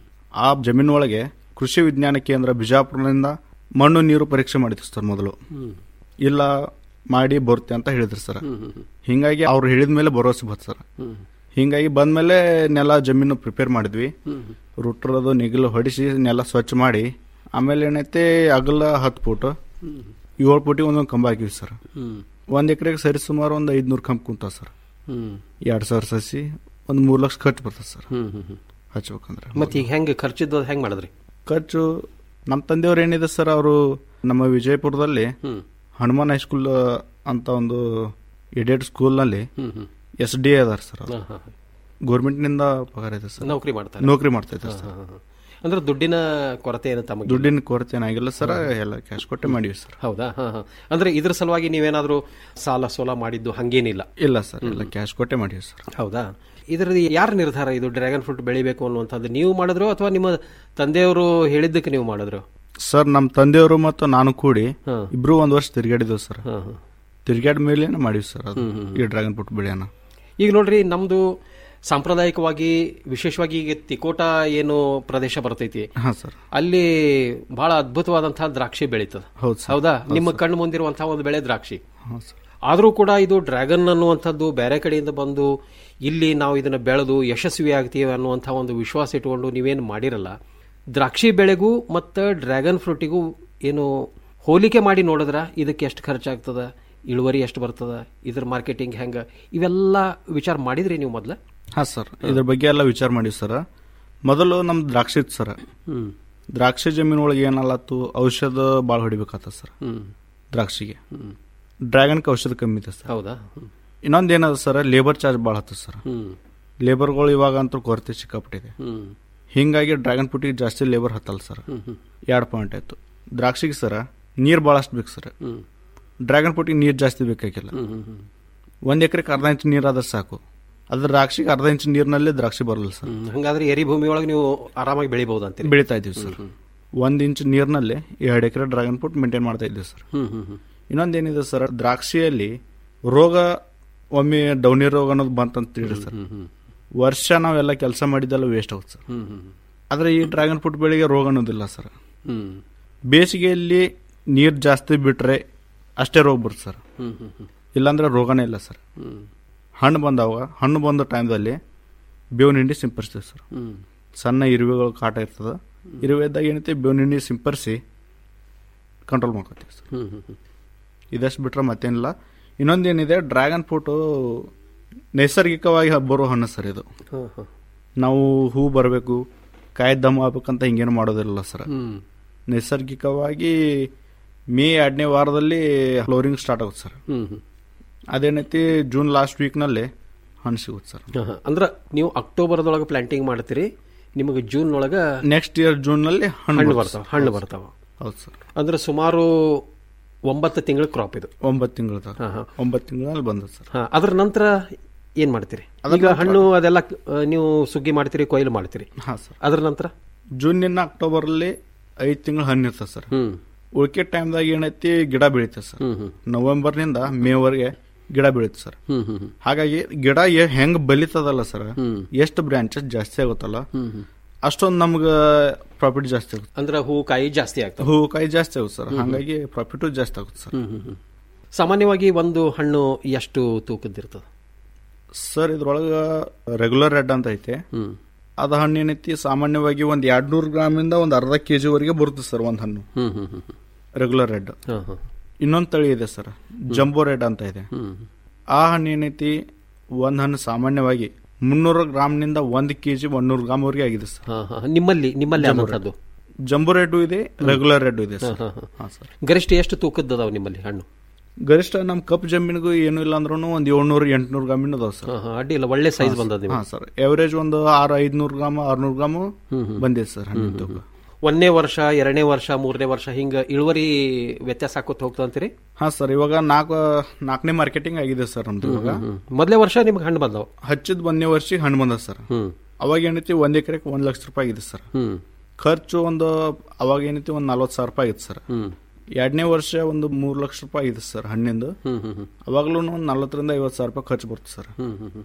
S17: ಆ ಜಮೀನು ಒಳಗೆ ಕೃಷಿ ವಿಜ್ಞಾನ ಕೇಂದ್ರ ಬಿಜಾಪುರದಿಂದ ಮಣ್ಣು ನೀರು ಪರೀಕ್ಷೆ ಮಾಡಿದ್ರು ಸರ್ ಮೊದಲು
S16: ಹ್ಮ್.
S17: ಇಲ್ಲ ಮಾಡಿ ಬರುತ್ತೆ ಅಂತ ಹೇಳಿದ್ರು ಸರ್
S16: ಹ್ಮ್, ಹ್ಮ್, ಹ್ಮ್.
S17: ಹಿಂಗಾಗಿ ಅವ್ರು ಹೇಳಿದ ಮೇಲೆ ಭರವಸೆ ಬಂತು ಸರ್
S16: ಹ್ಮ್.
S17: ಹಿಂಗಾಗಿ ಬಂದ್ಮೇಲೆ ನೆಲ ಜಮೀನು ಪ್ರಿಪೇರ್ ಮಾಡಿದ್ವಿ
S16: ಹ್ಮ್.
S17: ರುಟ್ರದು ನೆಗಲು ಹೊಡಿಸಿ ನೆಲ ಸ್ವಚ್ಛ ಮಾಡಿ ಆಮೇಲೆ ಏನೈತೆ ಅಗಲ ಹತ್ತು ಫುಟ್
S16: ಹ್ಮ್.
S17: ಏಳು ಫುಟಿಗೆ ಒಂದೊಂದು ಕಂಬ ಹಾಕಿವಿ ಸರ್
S16: ಹ್ಮ್.
S17: ಒಂದ್ ಎಕರೆಗೆ ಸರಿ ಸುಮಾರು ಒಂದು ಐದ್ನೂರು ಕಂಬ ಕುಂತಾವ ಸರ್
S16: ಹ್ಮ್.
S17: ಎರಡ್ ಸಾವಿರ ಸಸಿ ಒಂದು ಮೂರು ಲಕ್ಷ ಖರ್ಚು ಬರ್ತದೆ ಸರ್
S16: ಹ್ಮ್, ಹ್ಮ್, ಹ್ಮ್.
S17: ಹಚ್ಬೇಕಂದ್ರೆ
S16: ಮತ್ತೆ ಈಗ ಹೆಂಗೆ ಖರ್ಚಿದ್ದು ಹೆಂಗೆ ಮಾಡಿದ್ರಿ
S17: ಖರ್ಚು ನಮ್ಮ ತಂದೆಯವ್ರು ಏನಿದೆ ಸರ್ ಅವರು ನಮ್ಮ ವಿಜಯಪುರದಲ್ಲಿ
S16: ಹ್ಮ್.
S17: ಹನುಮಾನ್ ಹೈಸ್ಕೂಲ್ ಅಂತ ಒಂದು ಎಡೆಡ್ ಸ್ಕೂಲ್ನಲ್ಲಿ
S16: ಹ್ಮ್, ಹ್ಮ್.
S17: ಎಸ್ ಡಿ ಅದಾರ ಸರ್
S16: ಹಾ, ಹಾ, ಹಾ.
S17: ಗೌರ್ಮೆಂಟ್ನಿಂದ ಪಗಾರ ಇದೆ ಸರ್
S16: ನೌಕರಿ ಮಾಡ್ತಾರೆ
S17: ನೌಕರಿ ಮಾಡ್ತಾ ಇದ್ದಾರೆ
S16: ಹಾ,
S17: ಸರ್
S16: ಹಾ, ಹಾ. ಅಂದ್ರೆ ದುಡ್ಡಿನ ಕೊರತೆ ಏನು ತಮಗೆ
S17: ದುಡ್ಡಿನ ಕೊರತೆ ಏನಾಗಿಲ್ಲ ಸರ್ ಎಲ್ಲ ಕ್ಯಾಶ್ ಕೊಟ್ಟೆ ಮಾಡಿವಿ ಸರ್
S16: ಹೌದಾ ಹಾ ಹಾ ಅಂದ್ರೆ ಇದ್ರ ಸಲುವಾಗಿ ನೀವೇನಾದ್ರೂ ಸಾಲ ಸೋಲ ಮಾಡಿದ್ದು ಹಂಗೇನಿಲ್ಲ
S17: ಇಲ್ಲ ಸರ್ ಎಲ್ಲ ಕ್ಯಾಶ್ ಕೊಟ್ಟೆ ಮಾಡಿವಿ ಸರ್
S16: ಹೌದಾ ಇದರದ್ದು ಯಾರ ನಿರ್ಧಾರ ಇದು ಡ್ರ್ಯಾಗನ್ ಫ್ರೂಟ್ ಬೆಳಿಬೇಕು ಅನ್ನುವಂಥದ್ದು ನೀವು ಮಾಡಿದ್ರು ಅಥವಾ ನಿಮ್ಮ ತಂದೆಯವರು ಹೇಳಿದ್ದಕ್ಕೆ ನೀವು ಮಾಡಿದ್ರು
S17: ಸರ್ ನಮ್ಮ ತಂದೆಯವರು ಮತ್ತು ನಾನು ಕೂಡಿ
S16: ಹಾ.
S17: ಇಬ್ರು ಒಂದ್ ವರ್ಷ ತಿರ್ಗಾಡಿದ್ವು ಸರ್
S16: ಹಾ, ಹಾ.
S17: ತಿರ್ಗಾಡ ಮೇಲೆ ಮಾಡಿವಿ ಸರ್ ಅದು
S16: ಹ್ಮ್, ಹ್ಮ್,
S17: ಈ ಡ್ರ್ಯಾಗನ್ ಫ್ರೂಟ್ ಬೆಳೆಯನ್ನ
S16: ಈಗ ನೋಡ್ರಿ ನಮ್ದು ಸಾಂಪ್ರದಾಯಿಕವಾಗಿ ವಿಶೇಷವಾಗಿ ಈಗ ತಿಕೋಟ ಏನು ಪ್ರದೇಶ ಬರ್ತೈತಿ
S17: ಹಾ ಸರ್
S16: ಅಲ್ಲಿ ಬಹಳ ಅದ್ಭುತವಾದಂತಹ ದ್ರಾಕ್ಷಿ ಬೆಳೀತದ
S17: ಹೌದು ಸರ್
S16: ಹೌದಾ ನಿಮ್ಮ ಕಣ್ಣು ಮುಂದಿರುವಂತಹ ಒಂದು ಬೆಳೆ ದ್ರಾಕ್ಷಿ
S17: ಹೌದು ಸರ್
S16: ಆದರೂ ಕೂಡ ಇದು ಡ್ರ್ಯಾಗನ್ ಅನ್ನುವಂಥದ್ದು ಬೇರೆ ಕಡೆಯಿಂದ ಬಂದು ಇಲ್ಲಿ ನಾವು ಇದನ್ನು ಬೆಳೆದು ಯಶಸ್ವಿ ಆಗ್ತೀವಿ ಅನ್ನುವಂಥ ಒಂದು ವಿಶ್ವಾಸ ಇಟ್ಕೊಂಡು ನೀವೇನು ಮಾಡಿರಲ್ಲ ದ್ರಾಕ್ಷಿ ಬೆಳೆಗೂ ಮತ್ತು ಡ್ರ್ಯಾಗನ್ ಫ್ರೂಟಿಗೂ ಏನು ಹೋಲಿಕೆ ಮಾಡಿ ನೋಡಿದ್ರ ಇದಕ್ಕೆ ಎಷ್ಟು ಖರ್ಚಾಗ್ತದ ಇಳುವರಿ ಎಷ್ಟು ಬರ್ತದ ಇದ್ರ ಮಾರ್ಕೆಟಿಂಗ್ ಹೆಂಗ ಇವೆಲ್ಲ ವಿಚಾರ ಮಾಡಿದ್ರಿ ನೀವು ಮೊದ್ಲ
S17: ಹಾ ಸರ್ ಇದ್ರ ಬಗ್ಗೆ ಎಲ್ಲ ವಿಚಾರ ಮಾಡಿವಿ ಸರ್ ಮೊದಲು ನಮ್ ದ್ರಾಕ್ಷಿ ಇತ್ತು ಸರ್
S16: ಹ್ಮ್.
S17: ದ್ರಾಕ್ಷಿ ಜಮೀನ್ ಒಳಗೆ ಏನಲ್ಲತ್ತು ಔಷಧ ಭಾಳ ಹೊಡಿಬೇಕಾತ ಸರ್
S16: ಹ್ಮ್.
S17: ದ್ರಾಕ್ಷಿಗೆ
S16: ಹ್ಮ್.
S17: ಡ್ರ್ಯಾಗನ್ಗೆ ಔಷಧ ಕಮ್ಮಿ ಇದೆ ಸರ್
S16: ಹೌದಾ ಹ್ಮ್.
S17: ಇನ್ನೊಂದು ಏನದ ಸರ್ ಲೇಬರ್ ಚಾರ್ಜ್ ಭಾಳ ಹತ್ತದ ಸರ್
S16: ಹ್ಮ್.
S17: ಲೇಬರ್ಗಳು ಇವಾಗ ಅಂತೂ ಕೊರತೆ ಸಿಕ್ಕಾಪಟ್ಟಿದೆ
S16: ಹ್ಮ್.
S17: ಹಿಂಗಾಗಿ ಡ್ರ್ಯಾಗನ್ ಫ್ರೂಟಿಗೆ ಜಾಸ್ತಿ ಲೇಬರ್ ಹತ್ತಲ್ಲ ಸರ್
S16: ಹ್ಮ್, ಹ್ಮ್.
S17: ಎರಡು ಪಾಯಿಂಟ್ ಆಯ್ತು ದ್ರಾಕ್ಷಿಗೆ ಸರ ನೀರು ಭಾಳಷ್ಟು ಬೇಕು ಸರ್
S16: ಹ್ಮ್.
S17: ಡ್ರ್ಯಾಗನ್ ಫ್ರೂಟಿಗೆ ನೀರು ಜಾಸ್ತಿ ಬೇಕಾಗಿಲ್ಲ
S16: ಹ್ಮ್, ಹ್ಮ್, ಹ್ಮ್.
S17: ಒಂದ್ ಎಕರೆಗೆ ಅರ್ಧ ಇಂಚ್ ನೀರು ಆದ್ರೆ ಸಾಕು ಅದ್ರ ದ್ರಾಕ್ಷಿಗೆ ಅರ್ಧ ಇಂಚ್ ನೀರಿನಲ್ಲೇ ದ್ರಾಕ್ಷಿ ಬರಲ್ಲ ಸರ್
S16: ಹ್ಮ್. ಹಂಗಾದ್ರೆ ಎರಿ ಭೂಮಿ ಒಳಗೆ ನೀವು ಆರಾಮಾಗಿ ಬೆಳಿಬಹುದು ಅಂತೀರಿ
S17: ಬೆಳಿತಾ ಇದೀವಿ ಸರ್ ಒಂದ್ ಇಂಚ್ ನೀರಿನಲ್ಲಿ ಎರಡು ಎಕರೆ ಡ್ರ್ಯಾಗನ್ ಫ್ರೂಟ್ ಮೇಂಟೈನ್ ಮಾಡ್ತಾ ಇದ್ದೀವಿ ಸರ್
S16: ಹ್ಮ್ ಹ್ಮ್ ಹ್ಮ್
S17: ಇನ್ನೊಂದೇನಿದೆ ಸರ್ ದ್ರಾಕ್ಷಿಯಲ್ಲಿ ರೋಗ ಒಮ್ಮೆ ಡೌನಿ ರೋಗ ಅನ್ನೋದು ಬಂತಂತ ತಿಳಿ ಸರ್ ವರ್ಷ ನಾವೆಲ್ಲ ಕೆಲಸ ಮಾಡಿದ್ದೆಲ್ಲ ವೇಸ್ಟ್ ಆಗುತ್ತೆ ಸರ್
S16: ಹ್ಮ್ ಹ್ಮ್
S17: ಆದ್ರೆ ಈ ಡ್ರ್ಯಾಗನ್ ಫ್ರೂಟ್ ಬೆಳೆಗೆ ರೋಗ ಅನ್ನೋದಿಲ್ಲ ಸರ್
S16: ಹ್ಮ್
S17: ಬೇಸಿಗೆಯಲ್ಲಿ ನೀರು ಜಾಸ್ತಿ ಬಿಟ್ರೆ ಅಷ್ಟೇ ರೋಗ ಬರುತ್ತೆ ಸರ್
S16: ಹ್ಮ್ ಹ್ಮ್ ಹ್ಮ್
S17: ಇಲ್ಲಾಂದ್ರೆ ರೋಗನೇ ಇಲ್ಲ ಸರ್
S16: ಹ್ಮ್
S17: ಹಣ್ಣು ಬಂದವಾಗ ಹಣ್ಣು ಬಂದ ಟೈಮ್ದಲ್ಲಿ ಬೇವಿನ ಹಿಂಡಿ ಸಿಂಪರಿಸ್ತೀವಿ ಸರ್
S16: ಹ್ಮ್
S17: ಸಣ್ಣ ಇರುವೆಗಳು ಕಾಟ ಇರ್ತದ ಇರುವೆ ಇದ್ದಾಗ ಏನೈತೆ ಬೇವಿನ ಹಿಂಡಿ ಸಿಂಪರಿಸಿ ಕಂಟ್ರೋಲ್ ಮಾಡ್ಕೋತೀವಿ ಸರ್
S16: ಹ್ಮ್ ಹ್ಮ್ ಹ್ಮ್
S17: ಇದಷ್ಟು ಬಿಟ್ರೆ ಮತ್ತೇನಿಲ್ಲ ಇನ್ನೊಂದೇನಿದೆ ಡ್ರ್ಯಾಗನ್ ಫ್ರೂಟು ನೈಸರ್ಗಿಕವಾಗಿ ಬರೋ ಹಣ್ಣು ಸರ್ ಇದು
S16: ಹಾ, ಹಾ.
S17: ನಾವು ಹೂ ಬರಬೇಕು ಕಾಯಿ ದಮ್ ಆಗ್ಬೇಕಂತ ಹಿಂಗೇನು ಮಾಡೋದಿಲ್ಲ ಸರ್
S16: ಹ್ಮ್.
S17: ನೈಸರ್ಗಿಕವಾಗಿ ಮೇ ಎರಡನೇ ವಾರದಲ್ಲಿ ಫ್ಲೋರಿಂಗ್ ಸ್ಟಾರ್ಟ್ ಆಗುತ್ತೆ ಸರ್
S16: ಹ್ಮ್ ಹ್ಮ್
S17: ಅದೇನೈತಿ ಜೂನ್ ಲಾಸ್ಟ್ ವೀಕ್ನಲ್ಲಿ ಹಣ್ಣು ಸಿಗುತ್ತೆ ಸರ್
S16: ಹಾ, ಹಾ. ಅಂದ್ರ ನೀವು ಅಕ್ಟೋಬರ್ದೊಳಗೆ ಪ್ಲಾಂಟಿಂಗ್ ಮಾಡ್ತೀರಿ ನಿಮಗೆ ಜೂನ್ ಒಳಗ
S17: ನೆಕ್ಸ್ಟ್ ಇಯರ್ ಜೂನ್ನಲ್ಲಿ ಹಣ್ಣು
S16: ಹಣ್ಣು
S17: ಬರುತ್ತೆ
S16: ಬರ್ತಾವ
S17: ಸರ್.
S16: ಹಣ್ಣು
S17: ಹೌದು
S16: ಬರ್ತಾವ
S17: ಹೌದು ಸರ್
S16: ಅಂದ್ರೆ ಸುಮಾರು ಒಂಬತ್ತು ತಿಂಗಳ ಕ್ರಾಪ್ ಇದು
S17: ಒಂಬತ್ತು ತಿಂಗಳು
S16: ಹಾ, ಹಾ.
S17: ಒಂಬತ್ತು ತಿಂಗಳಲ್ಲಿ ಬಂದದ್ದು ಸರ್
S16: ಹಾ, ಅದ್ರ ನಂತರ ಏನ್ ಮಾಡ್ತೀರಿ
S17: ಅದ್ರ
S16: ಈಗ
S17: ನಂತರ-
S16: ಹಣ್ಣು ಅದೆಲ್ಲ ಆ, ನೀವು ಸುಗ್ಗಿ ಮಾಡ್ತೀರಿ ಕೊಯ್ಲು ಮಾಡ್ತೀರಿ
S17: ಹಾ ಸರ್
S16: ಅದ್ರ ನಂತರ
S17: ಜೂನಿನ ಅಕ್ಟೋಬರಲ್ಲಿ ಐದು ತಿಂಗಳು ಹಣ್ಣು ಇರ್ತದೆ ಸರ್
S16: ಹ್ಮ್
S17: ಉಳ್ಕೆ ಟೈಮ್ದಾಗ ಏನೈತಿ ಗಿಡ ಬೆಳೀತದೆ ಸರ್
S16: ಹ್ಮ್ ಹ್ಮ್
S17: ನವೆಂಬರ್ನಿಂದ ಮೇವರೆಗೆ ಗಿಡ ಬೆಳೀತದೆ ಸರ್
S16: ಹ್ಮ್ ಹ್ಮ್ ಹ್ಮ್
S17: ಹಾಗಾಗಿ ಗಿಡ ಎ- ಹೆಂಗ್ ಬಲಿತದಲ್ಲ ಸರ್
S16: ಹ್ಮ್.
S17: ಎಷ್ಟು ಬ್ರಾಂಚಸ್ ಜಾಸ್ತಿ ಆಗುತ್ತಲ್ಲ
S16: ಹ್ಮ್ ಹ್ಮ್
S17: ಅಷ್ಟೊಂದು ನಮ್ಗೆ ಪ್ರಾಫಿಟ್ ಜಾಸ್ತಿ ಆಗುತ್ತೆ
S16: ಅಂದ್ರೆ ಹೂ ಕಾಯಿ ಜಾಸ್ತಿ ಆಗ್ತವೆ
S17: ಹೂವು ಕಾಯಿ ಜಾಸ್ತಿ ಆಗುತ್ತೆ ಸರ್
S16: ಹ್ಮ್.
S17: ಹಾಗಾಗಿ ಪ್ರಾಫಿಟು ಜಾಸ್ತಿ ಆಗುತ್ತೆ ಸರ್
S16: ಹ್ಮ್, ಹ್ಮ್, ಹ್ಮ್. ಸಾಮಾನ್ಯವಾಗಿ ಒಂದು ಹಣ್ಣು ಎಷ್ಟು ತೂಕದ್ದಿರ್ತದೆ
S17: ಸರ್ ಇದ್ರೊಳಗೆ ರೆಗ್ಯುಲರ್ ರೆಡ್ ಅಂತ ಐತೆ ಅದ ಹಣ್ಣು ಏನೈತಿ ಸಾಮಾನ್ಯವಾಗಿ ಒಂದ್ ಎರಡ್ ನೂರು ಗ್ರಾಮಿಂದ ಒಂದ್ ಅರ್ಧ ಕೆಜಿ ವರೆಗೆ ಬರುತ್ತೆ ಸರ್ ಒಂದ್ ಹಣ್ಣು
S16: ಹ್ಮ್ ಹ್ಮ್ ಹ್ಮ್ ಹ್ಮ್.
S17: ರೆಗ್ಯುಲರ್ ರೆಡ್
S16: ಹಾ, ಹಾ.
S17: ಇನ್ನೊಂದ್ ತಳಿ ಇದೆ ಸರ್ ಜಂಬೋ ರೆಡ್ ಅಂತ ಇದೆ
S16: ಹ್ಮ್.
S17: ಆ ಹಣ್ಣು ಏನೈತಿ ಒಂದ್ ಹಣ್ಣು ಸಾಮಾನ್ಯವಾಗಿ ಮುನ್ನೂರು ಗ್ರಾಮ್ನಿಂದ ಒಂದ್ ಕೆಜಿ ಒಂದೂರು ಗ್ರಾಮ್ ವರೆಗೆ ಆಗಿದೆ ಸರ್
S16: ಹಾ, ಹಾ. ನಿಮ್ಮಲ್ಲಿ ನಿಮ್ಮಲ್ಲಿ
S17: ಜಂಬೋ
S16: ಆದಂಥದ್ದು
S17: ಜಂಬೋ ರೆಡ್ ಇದೆ ರೆಗ್ಯುಲರ್ ರೆಡ್ ಇದೆ
S16: ಹಾ,
S17: ಸರ್
S16: ಹಾ, ಹಾ.
S17: ಹಾ, ಸರ್
S16: ಗರಿಷ್ಠ ಎಷ್ಟು ತೂಕದ್ದದಾವ ನಿಮ್ಮಲ್ಲಿ ಹಣ್ಣು
S17: ಗರಿಷ್ಠ ನಮ್ ಕಪ್ ಜಮೀನಿಗೂ ಏನು ಇಲ್ಲ ಅಂದ್ರೂ ಒಂದ್ ಏಳ್ನೂರು ಎಂಟ್ನೂರು ಗ್ರಾಮಿನ ಅದಾವ ಸರ್
S16: ಹಾ, ಹಾ. ಅಡ್ಡಿ ಇಲ್ಲ ಒಳ್ಳೆ ಸೈಜ್
S17: ಹಾ,
S16: ಬಂದದ
S17: ಹಾ ಸರ್ ಎವರೇಜ್ ಒಂದು ಆರು ಐದ್ನೂರು ಗ್ರಾಮ್ ಆರ್ನೂರು ಗ್ರಾಮ್ ಬಂದಿದೆ ಸರ್ ಹಣ್ಣಿನ ತೂಕ
S16: ಒಂದನೇ ವರ್ಷ ಎರಡನೇ ವರ್ಷ ಮೂರನೇ ವರ್ಷ ಹಿಂಗ ಇಳುವರಿ ವ್ಯತ್ಯಾಸ ಆಕೋತ ಹೋಗ್ತದ ಅಂತೀರಿ
S17: ಹಾ ಸರ್ ಇವಾಗ ನಾಲ್ಕು ನಾಲ್ಕನೇ ಮಾರ್ಕೆಟಿಂಗ್ ಆಗಿದೆ ಸರ್ ನಮ್ದು ಇವಾಗ
S16: ಮೊದಲೇ ವರ್ಷ ನಿಮ್ಗೆ ಹಣ್ಣು ಬಂದವ
S17: ಹಚ್ಚಿದ ಒಂದನೇ ವರ್ಷಕ್ಕೆ ಹಣ್ಣು ಬಂದ ಸರ್ ಅವಾಗ ಏನೈತಿ ಒಂದ್ ಎಕರೆಗೆ ಒಂದ್ ಲಕ್ಷ ರೂಪಾಯಿ ಆಗಿದೆ ಸರ್ ಖರ್ಚು ಒಂದು ಅವಾಗ ಏನೈತಿ ಒಂದ್ ನಲ್ವತ್ತು ಸಾವಿರ ರೂಪಾಯಿ ಆಗಿತ್ತು ಸರ್ ಎರಡನೇ ವರ್ಷ ಒಂದು ಮೂರು ಲಕ್ಷ ರೂಪಾಯಿ ಆಗಿದೆ ಸರ್ ಹಣ್ಣಿಂದು ಅವಾಗ್ಲೂ ಒಂದು ನಲ್ವತ್ತರಿಂದ ಐವತ್ತು ಸಾವಿರ ರೂಪಾಯಿ ಖರ್ಚು ಬರುತ್ತೆ ಸರ್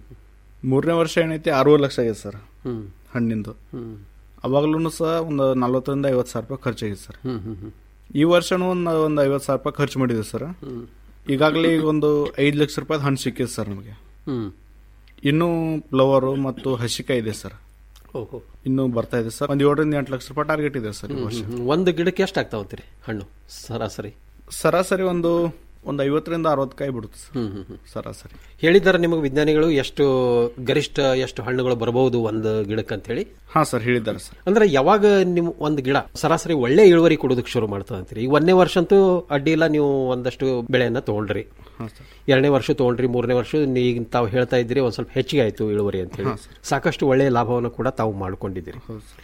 S17: ಮೂರನೇ ವರ್ಷ ಏನೈತಿ ಅರವತ್ತು ಲಕ್ಷ ಆಗಿದೆ ಸರ್
S16: ಹ್ಮ್.
S17: ಹಣ್ಣಿಂದು ಅವಾಗ್ಲೂ ಸಹ ಒಂದು ನಲ್ವತ್ತರಿಂದ ಐವತ್ತು ಸಾವಿರ ರೂಪಾಯಿ ಖರ್ಚಾಗಿದೆ ಸರ್
S16: ಹ್ಮ್, ಹ್ಮ್, ಹ್ಮ್.
S17: ಈ ವರ್ಷನೂ ಒಂದು ಒಂದು ಐವತ್ತು ಸಾವಿರ ರೂಪಾಯಿ ಖರ್ಚು ಮಾಡಿದೆ ಸರ್ ಈಗಾಗಲೇ ಈಗ ಒಂದು ಐದು ಲಕ್ಷ ರೂಪಾಯಿ ಹಣ್ಣು ಸಿಕ್ಕಿದೆ ಸರ್ ನಮಗೆ
S16: ಹ್ಮ್.
S17: ಇನ್ನೂ ಫ್ಲವರು ಮತ್ತು ಹಸಿಕಾಯಿ ಇದೆ ಸರ್
S16: ಓಹೋ.
S17: ಇನ್ನೂ ಬರ್ತಾ ಇದೆ ಸರ್ ಒಂದು ಏಳರಿಂದ ಎಂಟು ಲಕ್ಷ ರೂಪಾಯಿ ಟಾರ್ಗೆಟ್ ಇದೆ ಸರ್ ಈ
S16: ಹ್ಮ್,
S17: ವರ್ಷ
S16: ಹ್ಮ್, ಹ್ಮ್. ಒಂದು ಗಿಡಕ್ಕೆ ಎಷ್ಟು ಆಗ್ತಾವ ಅಂತೀರಿ ಹಣ್ಣು ಸರಾಸರಿ
S17: ಸರಾಸರಿ ಒಂದು ಒಂದು ಐವತ್ತರಿಂದ ಅರವತ್ತು ಕಾಯಿ ಬಿಡುತ್ತೆ ಸರ್
S16: ಹ್ಮ್, ಹ್ಮ್, ಹ್ಮ್.
S17: ಸರಾಸರಿ
S16: ಹೇಳಿದ್ದಾರೆ ನಿಮಗೆ ವಿಜ್ಞಾನಿಗಳು ಎಷ್ಟು ಗರಿಷ್ಠ ಎಷ್ಟು ಹಣ್ಣುಗಳು ಬರಬಹುದು ಒಂದು ಗಿಡಕ್ಕೆ ಅಂತ ಹೇಳಿ
S17: ಹಾ ಸರ್ ಹೇಳಿದ್ದಾರೆ ಸರ್
S16: ಅಂದ್ರೆ ಯಾವಾಗ ನಿಮ್ ಒಂದು ಗಿಡ ಸರಾಸರಿ ಒಳ್ಳೆ ಇಳುವರಿ ಕೊಡೋದಕ್ಕೆ ಶುರು ಮಾಡ್ತದೆ ಅಂತೀರಿ ಈಗ ಒಂದನೇ ವರ್ಷ ಅಂತೂ ಅಡ್ಡಿ ಇಲ್ಲ ನೀವು ಒಂದಷ್ಟು ಬೆಳೆಯನ್ನ ತಗೊಂಡ್ರಿ
S17: ಹಾ ಸರ್
S16: ಎರಡನೇ ವರ್ಷ ತಗೊಂಡ್ರಿ ಮೂರನೇ ವರ್ಷ ಈಗ ತಾವು ಹೇಳ್ತಾ ಇದ್ದೀರಿ ಒಂದ್ ಸ್ವಲ್ಪ ಹೆಚ್ಚಿಗೆ ಆಯ್ತು ಇಳುವರಿ ಅಂತ ಹೇಳಿ
S17: ಹಾ,
S16: ಸಾಕಷ್ಟು ಒಳ್ಳೆಯ ಲಾಭವನ್ನು ಕೂಡ ತಾವು ಮಾಡ್ಕೊಂಡಿದ್ದೀರಿ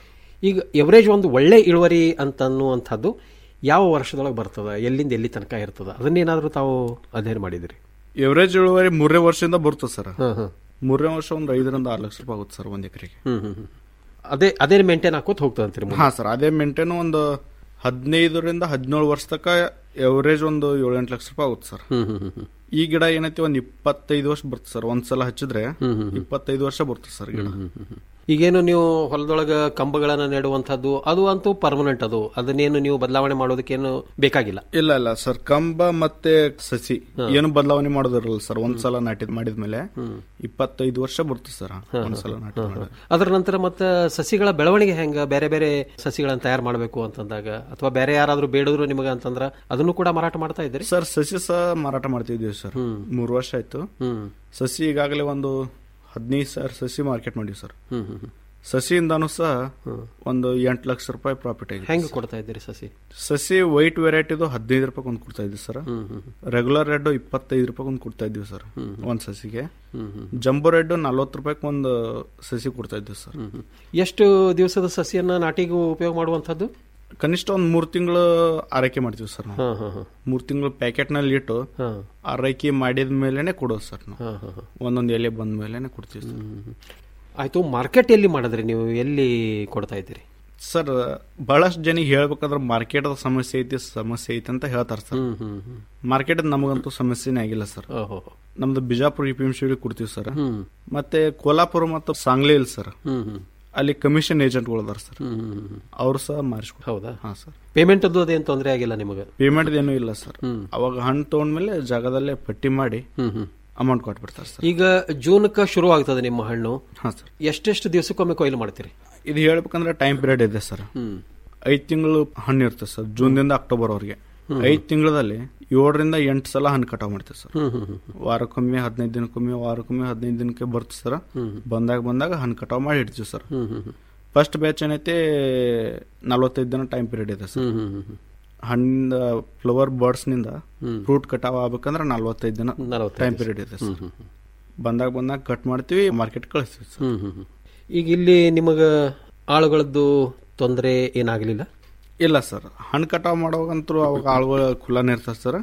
S16: ಈಗ ಎವರೇಜ್ ಒಂದು ಒಳ್ಳೆ ಇಳುವರಿ ಅಂತ ಅನ್ನುವಂಥದ್ದು ಯಾವ ವರ್ಷದೊಳಗೆ ಬರ್ತದ ಎಲ್ಲಿಂದ ಎಲ್ಲಿ ತನಕ ಇರ್ತದ ಅದನ್ನೇನಾದ್ರೂ ತಾವು ಅಧ್ಯಯನ ಮಾಡಿದಿರಿ
S17: ಎವರೇಜ್ ಇಳುವರಿ ಮೂರನೇ ವರ್ಷದಿಂದ ಬರ್ತದೆ ಸರ್
S16: ಹಾ, ಹಾ.
S17: ಮೂರನೇ ವರ್ಷ ಒಂದು ಐದರಿಂದ ಆರು ಲಕ್ಷ ರೂಪಾಯಿ ಆಗುತ್ತೆ ಸರ್ ಒಂದ್ ಎಕರೆಗೆ
S16: ಹ್ಮ್ ಹ್ಮ್ ಹ್ಮ್. ಅದೇ ಅದೇ ಮೇಂಟೈನ್ ಹಾಕೋತ ಹೋಗ್ತದೆ ಅಂತೀರಿ ಮುಂದೆ?
S17: ಹಾ ಸರ್ ಅದೇ ಮೇಂಟೈನ್ ಒಂದು ಹದಿನೈದರಿಂದ ಹದಿನೇಳು ವರ್ಷ ತನಕ ಎವರೇಜ್ ಒಂದು ಏಳೆಂಟು ಲಕ್ಷ ರೂಪಾಯಿ ಆಗುತ್ತೆ ಸರ್
S16: ಹ್ಮ್ ಹ್ಮ್ ಹ್ಮ್ ಹ್ಮ್.
S17: ಈ ಗಿಡ ಏನೈತಿ ಒಂದ್ ಇಪ್ಪತ್ತೈದು ವರ್ಷ ಬರ್ತದೆ ಸರ್ ಒಂದ್ಸಲ ಹಚ್ಚಿದ್ರೆ
S16: ಹ್ಮ್ ಹ್ಮ್ ಹ್ಮ್.
S17: ಇಪ್ಪತ್ತೈದು ವರ್ಷ ಬರ್ತದೆ ಸರ್ ಗಿಡ
S16: ಈಗೇನು ನೀವು ಹೊಲದೊಳಗ ಕಂಬಗಳನ್ನ ನೆಡುವಂಥದ್ದು ಅದು ಅಂತೂ ಪರ್ಮನೆಂಟ್ ಅದು ಅದನ್ನೇನು ನೀವು ಬದಲಾವಣೆ ಮಾಡೋದಕ್ಕೇನು ಬೇಕಾಗಿಲ್ಲ
S17: ಇಲ್ಲ ಇಲ್ಲ ಸರ್ ಕಂಬ ಮತ್ತೆ ಸಸಿ ಏನು ಬದಲಾವಣೆ ಮಾಡೋದಿರಲ್ಲ ಸರ್ ಒಂದ್ಸಲ ನಾಟಿ ಮಾಡಿದ್ಮೇಲೆ ಇಪ್ಪತ್ತೈದು ವರ್ಷ ಬರ್ತದೆ ಸರ್ ಒಂದ್ಸಲ ನಾಟಿ ಮಾಡಿದ್ರೆ
S16: ಅದರ ನಂತರ ಮತ್ತೆ ಸಸಿಗಳ ಬೆಳವಣಿಗೆ ಹೆಂಗ ಬೇರೆ ಬೇರೆ ಸಸಿಗಳನ್ನ ತಯಾರು ಮಾಡಬೇಕು ಅಂತಂದಾಗ ಅಥವಾ ಬೇರೆ ಯಾರಾದ್ರೂ ಬೇಡಿದ್ರು ನಿಮಗೆ ಅಂತಂದ್ರ ಅದನ್ನು ಕೂಡ ಮಾರಾಟ ಮಾಡ್ತಾ ಇದ್ದೀರಿ
S17: ಸರ್ ಸಸಿ ಸಹ ಮಾರಾಟ ಮಾಡ್ತಿದ್ದೀವಿ ಸರ್ ಮೂರು ವರ್ಷ ಆಯ್ತು ಸಸಿ ಈಗಾಗಲೇ ಒಂದು ಹದಿನೈದು ಸಾವಿರ ಸಸಿ ಮಾರ್ಕೆಟ್ ಮಾಡಿವಿ ಸರ್
S16: ಹ್ಮ್ ಹ್ಮ್ ಹ್ಮ್.
S17: ಸಸಿಯಿಂದಾನು ಸಹ ಒಂದು ಎಂಟು ಲಕ್ಷ ರೂಪಾಯಿ ಪ್ರಾಫಿಟ್ ಆಗಿದೆ
S16: ಹೆಂಗ್ ಕೊಡ್ತಾ ಇದ್ದೀರಿ ಸಸಿ
S17: ಸಸಿ ವೈಟ್ ವೆರೈಟಿದು ಹದಿನೈದು ರೂಪಾಯಿ ಒಂದು ಕೊಡ್ತಾ ಇದ್ದೀವಿ ಸರ್
S16: ಹ್ಮ್, ಹ್ಮ್,
S17: ರೆಗ್ಯುಲರ್ ರೆಡ್ ಇಪ್ಪತ್ತೈದು ರೂಪಾಯಿ ಒಂದು ಕೊಡ್ತಾ ಇದ್ದೀವಿ ಸರ್ ಒಂದ್ ಸಸಿಗೆ
S16: ಹ್ಮ್, ಹ್ಮ್.
S17: ಜಂಬೋ ರೆಡ್ ನಲ್ವತ್ತು ರೂಪಾಯಿ ಒಂದು ಸಸಿ ಕೊಡ್ತಾ ಇದ್ದೀವಿ ಸರ್
S16: ಹ್ಮ್, ಹ್ಮ್. ಎಷ್ಟು ದಿವಸದ ಸಸಿಯನ್ನ ನಾಟಿಗೂ ಉಪಯೋಗ ಮಾಡುವಂಥದ್ದು
S17: ಕನಿಷ್ಠ ಒಂದ್ ಮೂರ್ ತಿಂಗಳು ಆರೈಕೆ ಮಾಡ್ತೀವಿ ಸರ್
S16: ಹಾ,
S17: ನಾವು
S16: ಹಾ, ಹಾ.
S17: ಮೂರ್ ತಿಂಗಳು ಪ್ಯಾಕೆಟ್ ನಲ್ಲಿ ಇಟ್ಟು
S16: ಹಾ.
S17: ಆರೈಕೆ ಮಾಡಿದ ಮೇಲೆನೆ ಕೊಡೋದು ಸರ್ ನಾವು
S16: ಹಾ, ಹಾ, ಹಾ.
S17: ಒಂದೊಂದು ಎಲೆ ಬಂದ ಮೇಲೆನೆ ಕೊಡ್ತೀವಿ ಸರ್
S16: ಆಯ್ತು ಮಾರ್ಕೆಟ್ ಎಲ್ಲಿ ಮಾಡಿದ್ರಿ ನೀವು ಎಲ್ಲಿ ಕೊಡ್ತಾ ಇದ್ದೀರಿ
S17: ಸರ್ ಬಹಳಷ್ಟು ಜನಿಗೆ ಹೇಳ್ಬೇಕಾದ್ರೆ ಮಾರ್ಕೆಟ್ ಸಮಸ್ಯೆ ಐತಿ ಸಮಸ್ಯೆ ಐತಿ ಅಂತ ಹೇಳ್ತಾರೆ ಸರ್
S16: ಹ್ಮ್, ಹ್ಮ್, ಹ್ಮ್.
S17: ಮಾರ್ಕೆಟ್ ನಮಗಂತೂ ಸಮಸ್ಯೆನೇ ಆಗಿಲ್ಲ ಸರ್
S16: ಓಹೋ.
S17: ನಮ್ದು ಬಿಜಾಪುರ ಪಿ ಎಂ ಕೊಡ್ತೀವಿ ಸರ್
S16: ಹ್ಮ್.
S17: ಮತ್ತೆ ಕೋಲಾಪುರ ಮತ್ತು ಸಾಂಗ್ಲಿ ಇಲ್ಲ ಸರ್
S16: ಹ್ಮ್, ಹ್ಮ್.
S17: ಅಲ್ಲಿ ಕಮಿಷನ್ ಏಜೆಂಟ್ಗಳು ಅದಾರ ಸರ್
S16: ಹ್ಮ್, ಹ್ಮ್, ಹ್ಮ್.
S17: ಅವ್ರು ಸಹ ಮಾರಿಸ್ಕೊಡ್ತಾರೆ
S16: ಹೌದಾ
S17: ಹಾ ಸರ್
S16: ಪೇಮೆಂಟ್ ಅದು ಅದೇನು ತೊಂದರೆ ಆಗಿಲ್ಲ ನಿಮಗೆ
S17: ಪೇಮೆಂಟ್ ಏನೂ ಇಲ್ಲ ಸರ್
S16: ಹ್ಮ್.
S17: ಅವಾಗ ಹಣ್ಣು ತಗೊಂಡ್ಮೇಲೆ ಜಾಗದಲ್ಲೇ ಪಟ್ಟಿ ಮಾಡಿ
S16: ಹ್ಮ್, ಹ್ಮ್.
S17: ಅಮೌಂಟ್ ಕೊಟ್ಬಿಡ್ತಾರೆ ಸರ್
S16: ಈಗ ಜೂನ್ಕ ಶುರು ಆಗ್ತದೆ ನಿಮ್ಮ ಹಣ್ಣು
S17: ಹಾ ಸರ್
S16: ಎಷ್ಟೆಷ್ಟು ದಿವಸಕ್ಕೊಮ್ಮೆ ಕೊಯ್ಲು ಮಾಡ್ತೀರಿ
S17: ಇದು ಹೇಳ್ಬೇಕಂದ್ರೆ ಟೈಮ್ ಪೀರಿಯಡ್ ಇದೆ ಸರ್
S16: ಹ್ಮ್.
S17: ಐದ್ ತಿಂಗಳು ಹಣ್ಣು ಇರ್ತದೆ ಸರ್ ಜೂನ್ದಿಂದ ಅಕ್ಟೋಬರ್ ವರೆಗೆ ಐದ್ ತಿಂಗಳಲ್ಲಿ ಏಳರಿಂದ ಎಂಟು ಸಲ ಹಣ್ಣು ಕಟಾವ್ ಮಾಡ್ತೀವಿ ಸರ್
S16: ಹ್ಮ್, ಹ್ಮ್, ಹ್ಮ್.
S17: ವಾರಕ್ಕೊಮ್ಮೆ ಹದಿನೈದು ದಿನಕ್ಕೊಮ್ಮೆ ವಾರಕ್ಕೊಮ್ಮೆ ಹದಿನೈದು ದಿನಕ್ಕೆ ಬರ್ತದೆ ಸರ್ ಬಂದಾಗ ಬಂದಾಗ ಹಣ್ಣು ಕಟಾವ್ ಮಾಡಿ ಇಡ್ತೀವಿ ಸರ್
S16: ಹ್ಮ್, ಹ್ಮ್, ಹ್ಮ್.
S17: ಫಸ್ಟ್ ಬ್ಯಾಚ್ ಏನೈತೆ ನಲವತ್ತೈದು ದಿನ ಟೈಮ್ ಪೀರಿಯಡ್ ಇದೆ ಸರ್
S16: ಹ್ಮ್, ಹ್ಮ್, ಹ್ಮ್, ಹ್ಮ್.
S17: ಹಣ್ಣಿಂದ ಫ್ಲವರ್ ಬರ್ಡ್ಸ್ ನಿಂದ
S16: ಹ್ಮ್.
S17: ಫ್ರೂಟ್ ಕಟಾವ್ ಆಗ್ಬೇಕಂದ್ರೆ ನಲವತ್ತೈದು ದಿನ
S16: ನಲವತ್ತೈದು
S17: ಟೈಮ್
S16: ದಿವಸ.
S17: ಪೀರಿಯಡ್ ಇದೆ
S16: ಹ್ಮ್,
S17: ಸರ್
S16: ಹ್ಮ್, ಹ್ಮ್.
S17: ಬಂದಾಗ ಬಂದಾಗ ಕಟ್ ಮಾಡ್ತೀವಿ ಮಾರ್ಕೆಟ್ ಕಳಿಸ್ತೀವಿ ಸರ್
S16: ಹ್ಮ್, ಹ್ಮ್, ಹ್ಮ್. ಈಗ ಇಲ್ಲಿ ನಿಮಗ ಆಳುಗಳದ್ದು ತೊಂದರೆ ಏನಾಗಲಿಲ್ಲ
S17: ಇಲ್ಲ ಸರ್ ಹಣ್ಣು ಕಟಾವ್ ಮಾಡೋವಾಗಂತೂ ಅವಾಗ ಆಳುಗಳ ಖುಲ್ಲಾನೇ ಇರ್ತದೆ ಸರ್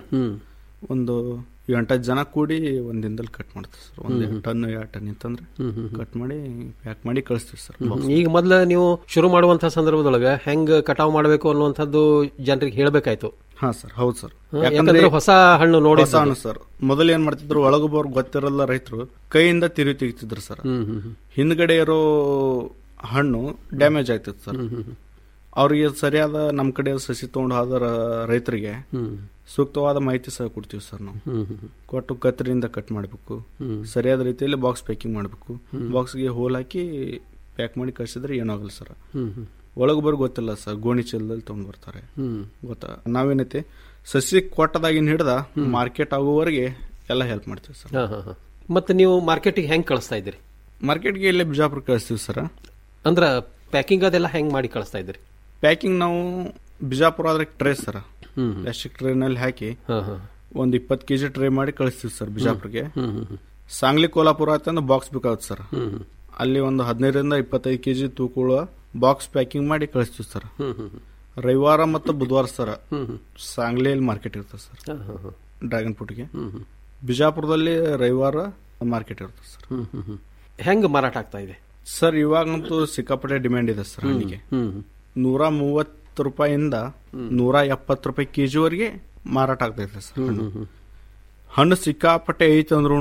S17: ಒಂದು ಎಂಟತ್ತು ಜನ ಕೂಡಿ ಒಂದ್ ದಿನದಲ್ಲಿ ಕಟ್ ಮಾಡ್ತೀವಿ ಸರ್ ಒಂದ್
S16: ಹ್ಮ್, ಹ್ಮ್.
S17: ಟನ್ ಎರಡು ಟನ್ ಇತ್ತಂದ್ರೆ
S16: ಹ್ಮ್, ಹ್ಮ್, ಹ್ಮ್.
S17: ಕಟ್ ಮಾಡಿ ಪ್ಯಾಕ್ ಮಾಡಿ ಕಳಿಸ್ತೀವಿ ಸರ್
S16: ಹ್ಮ್. ಈಗ ಮೊದ್ಲ ನೀವು ಶುರು ಮಾಡುವಂತಹ ಸಂದರ್ಭದೊಳಗ ಹೆಂಗ್ ಕಟಾವ್ ಮಾಡಬೇಕು ಅನ್ನುವಂಥದ್ದು ಜನರಿಗೆ ಹೇಳ್ಬೇಕಾಯ್ತು
S17: ಹಾ ಸರ್ ಹೌದು ಸರ್
S16: ಹಾ, ಯಾಕಂದ್ರೆ ಹೊಸ ಹಣ್ಣು ನೋಡಿ
S17: ಹೊಸ ಹಣ್ಣು ಸರ್ ಮೊದಲು ಏನ್ ಮಾಡ್ತಿದ್ರು ಒಳಗೊಬ್ಬರು ಗೊತ್ತಿರಲ್ಲ ರೈತರು ಕೈಯಿಂದ ತಿರುವಿ ತೆಗಿತಿದ್ರು ಸರ್
S16: ಹ್ಮ್, ಹ್ಮ್, ಹ್ಮ್.
S17: ಹಿಂದ್ಗಡೆ ಇರೋ ಹಣ್ಣು ಡ್ಯಾಮೇಜ್ ಆಯ್ತದೆ ಸರ್ ಅವ್ರಿಗೆ ಸರಿಯಾದ ನಮ್ಮ ಕಡೆ ಸಸಿ ತಗೊಂಡು ಹೋದ ರೈತರಿಗೆ ಸೂಕ್ತವಾದ ಮಾಹಿತಿ ಸಹ ಕೊಡ್ತೀವಿ ಸರ್ ನಾವು ಕೊಟ್ಟು ಕತ್ತರಿಯಿಂದ ಕಟ್ ಮಾಡಬೇಕು ಸರಿಯಾದ ರೀತಿಯಲ್ಲಿ ಬಾಕ್ಸ್ ಪ್ಯಾಕಿಂಗ್ ಮಾಡಬೇಕು ಬಾಕ್ಸ್ಗೆ ಹೋಲ್ ಹಾಕಿ ಪ್ಯಾಕ್ ಮಾಡಿ ಕಳಿಸಿದ್ರೆ ಏನಾಗಲ್ಲ ಸರ್ ಒಳಗೆ ಬರೋ ಗೊತ್ತಿಲ್ಲ ಸರ್ ಗೋಣಿ ಚೀಲದಲ್ಲಿ ತಗೊಂಡ್ ಬರ್ತಾರೆ ಗೊತ್ತಾ ನಾವೇನೈತೆ ಸಸಿ ಕೊಟ್ಟದಾಗಿನ ಹಿಡ್ದ ಮಾರ್ಕೆಟ್ ಆಗುವವರೆಗೆ ಎಲ್ಲ ಹೆಲ್ಪ್ ಮಾಡ್ತೀವಿ ಸರ್
S16: ಹಾ, ಹಾ, ಹಾ. ಮತ್ತೆ ನೀವು ಮಾರ್ಕೆಟಿಗೆ ಹೆಂಗ್ ಕಳಿಸ್ತಾ ಇದ್ದೀರಿ
S17: ಮಾರ್ಕೆಟ್ಗೆ ಇಲ್ಲೇ ಬಿಜಾಪುರ ಕಳಿಸ್ತೀವಿ ಸರ್
S16: ಅಂದ್ರ ಪ್ಯಾಕಿಂಗ್ ಅದೆಲ್ಲ ಹೆಂಗ್ ಮಾಡಿ ಕಳಿಸ್ತಾ ಇದ್ದೀರಿ
S17: ಪ್ಯಾಕಿಂಗ್ ನಾವು ಬಿಜಾಪುರ ಆದ್ರೆ ಟ್ರೇ ಸರ್ ಪ್ಲಾಸ್ಟಿಕ್ ಟ್ರೇನಲ್ಲಿ ಹಾಕಿ ಒಂದ್ ಇಪ್ಪತ್ತು ಕೆಜಿ ಟ್ರೇ ಮಾಡಿ ಕಳಿಸ್ತೀವಿ ಸರ್ ಬಿಜಾಪುರ್ಗೆ ಸಾಂಗ್ಲಿ ಕೋಲಾಪುರ ಆಯ್ತಂದ್ರೆ ಬಾಕ್ಸ್ ಬೇಕಾಗುತ್ತೆ ಸರ್ ಅಲ್ಲಿ ಒಂದು ಹದಿನೈದರಿಂದ ಇಪ್ಪತ್ತೈದು ಕೆಜಿ ತೂಕೊಳ್ಳುವ ಬಾಕ್ಸ್ ಪ್ಯಾಕಿಂಗ್ ಮಾಡಿ ಕಳಿಸ್ತೀವಿ ಸರ್ ರವಿವಾರ ಮತ್ತು ಬುಧವಾರ ಸರ್ ಸಾಂಗ್ಲಿಯಲ್ಲಿ ಮಾರ್ಕೆಟ್ ಇರ್ತದೆ ಸರ್ ಡ್ರ್ಯಾಗನ್ ಫ್ರೂಟ್ಗೆ ಬಿಜಾಪುರದಲ್ಲಿ ರವಿವಾರ ಮಾರ್ಕೆಟ್ ಇರ್ತದೆ ಸರ್
S16: ಹೆಂಗ್ ಮಾರಾಟ ಆಗ್ತಾ ಇದೆ
S17: ಸರ್ ಇವಾಗಂತೂ ಸಿಕ್ಕಾಪಟ್ಟೆ ಡಿಮ್ಯಾಂಡ್ ಇದೆ ಸರ್ ಹಣ್ಣಿಗೆ ನೂರ ಮೂವತ್ತು ರೂಪಾಯಿಂದ ನೂರ ಎಪ್ಪತ್ತು ರೂಪಾಯಿ ಕೆಜಿ ವರೆಗೆ ಮಾರಾಟ ಆಗ್ತೈತೆ ಸರ್ ಹಣ್ಣು. ಹಣ್ಣು ಸಿಕ್ಕಾಪಟ್ಟೆ ಐತೆ ಅಂದ್ರೂ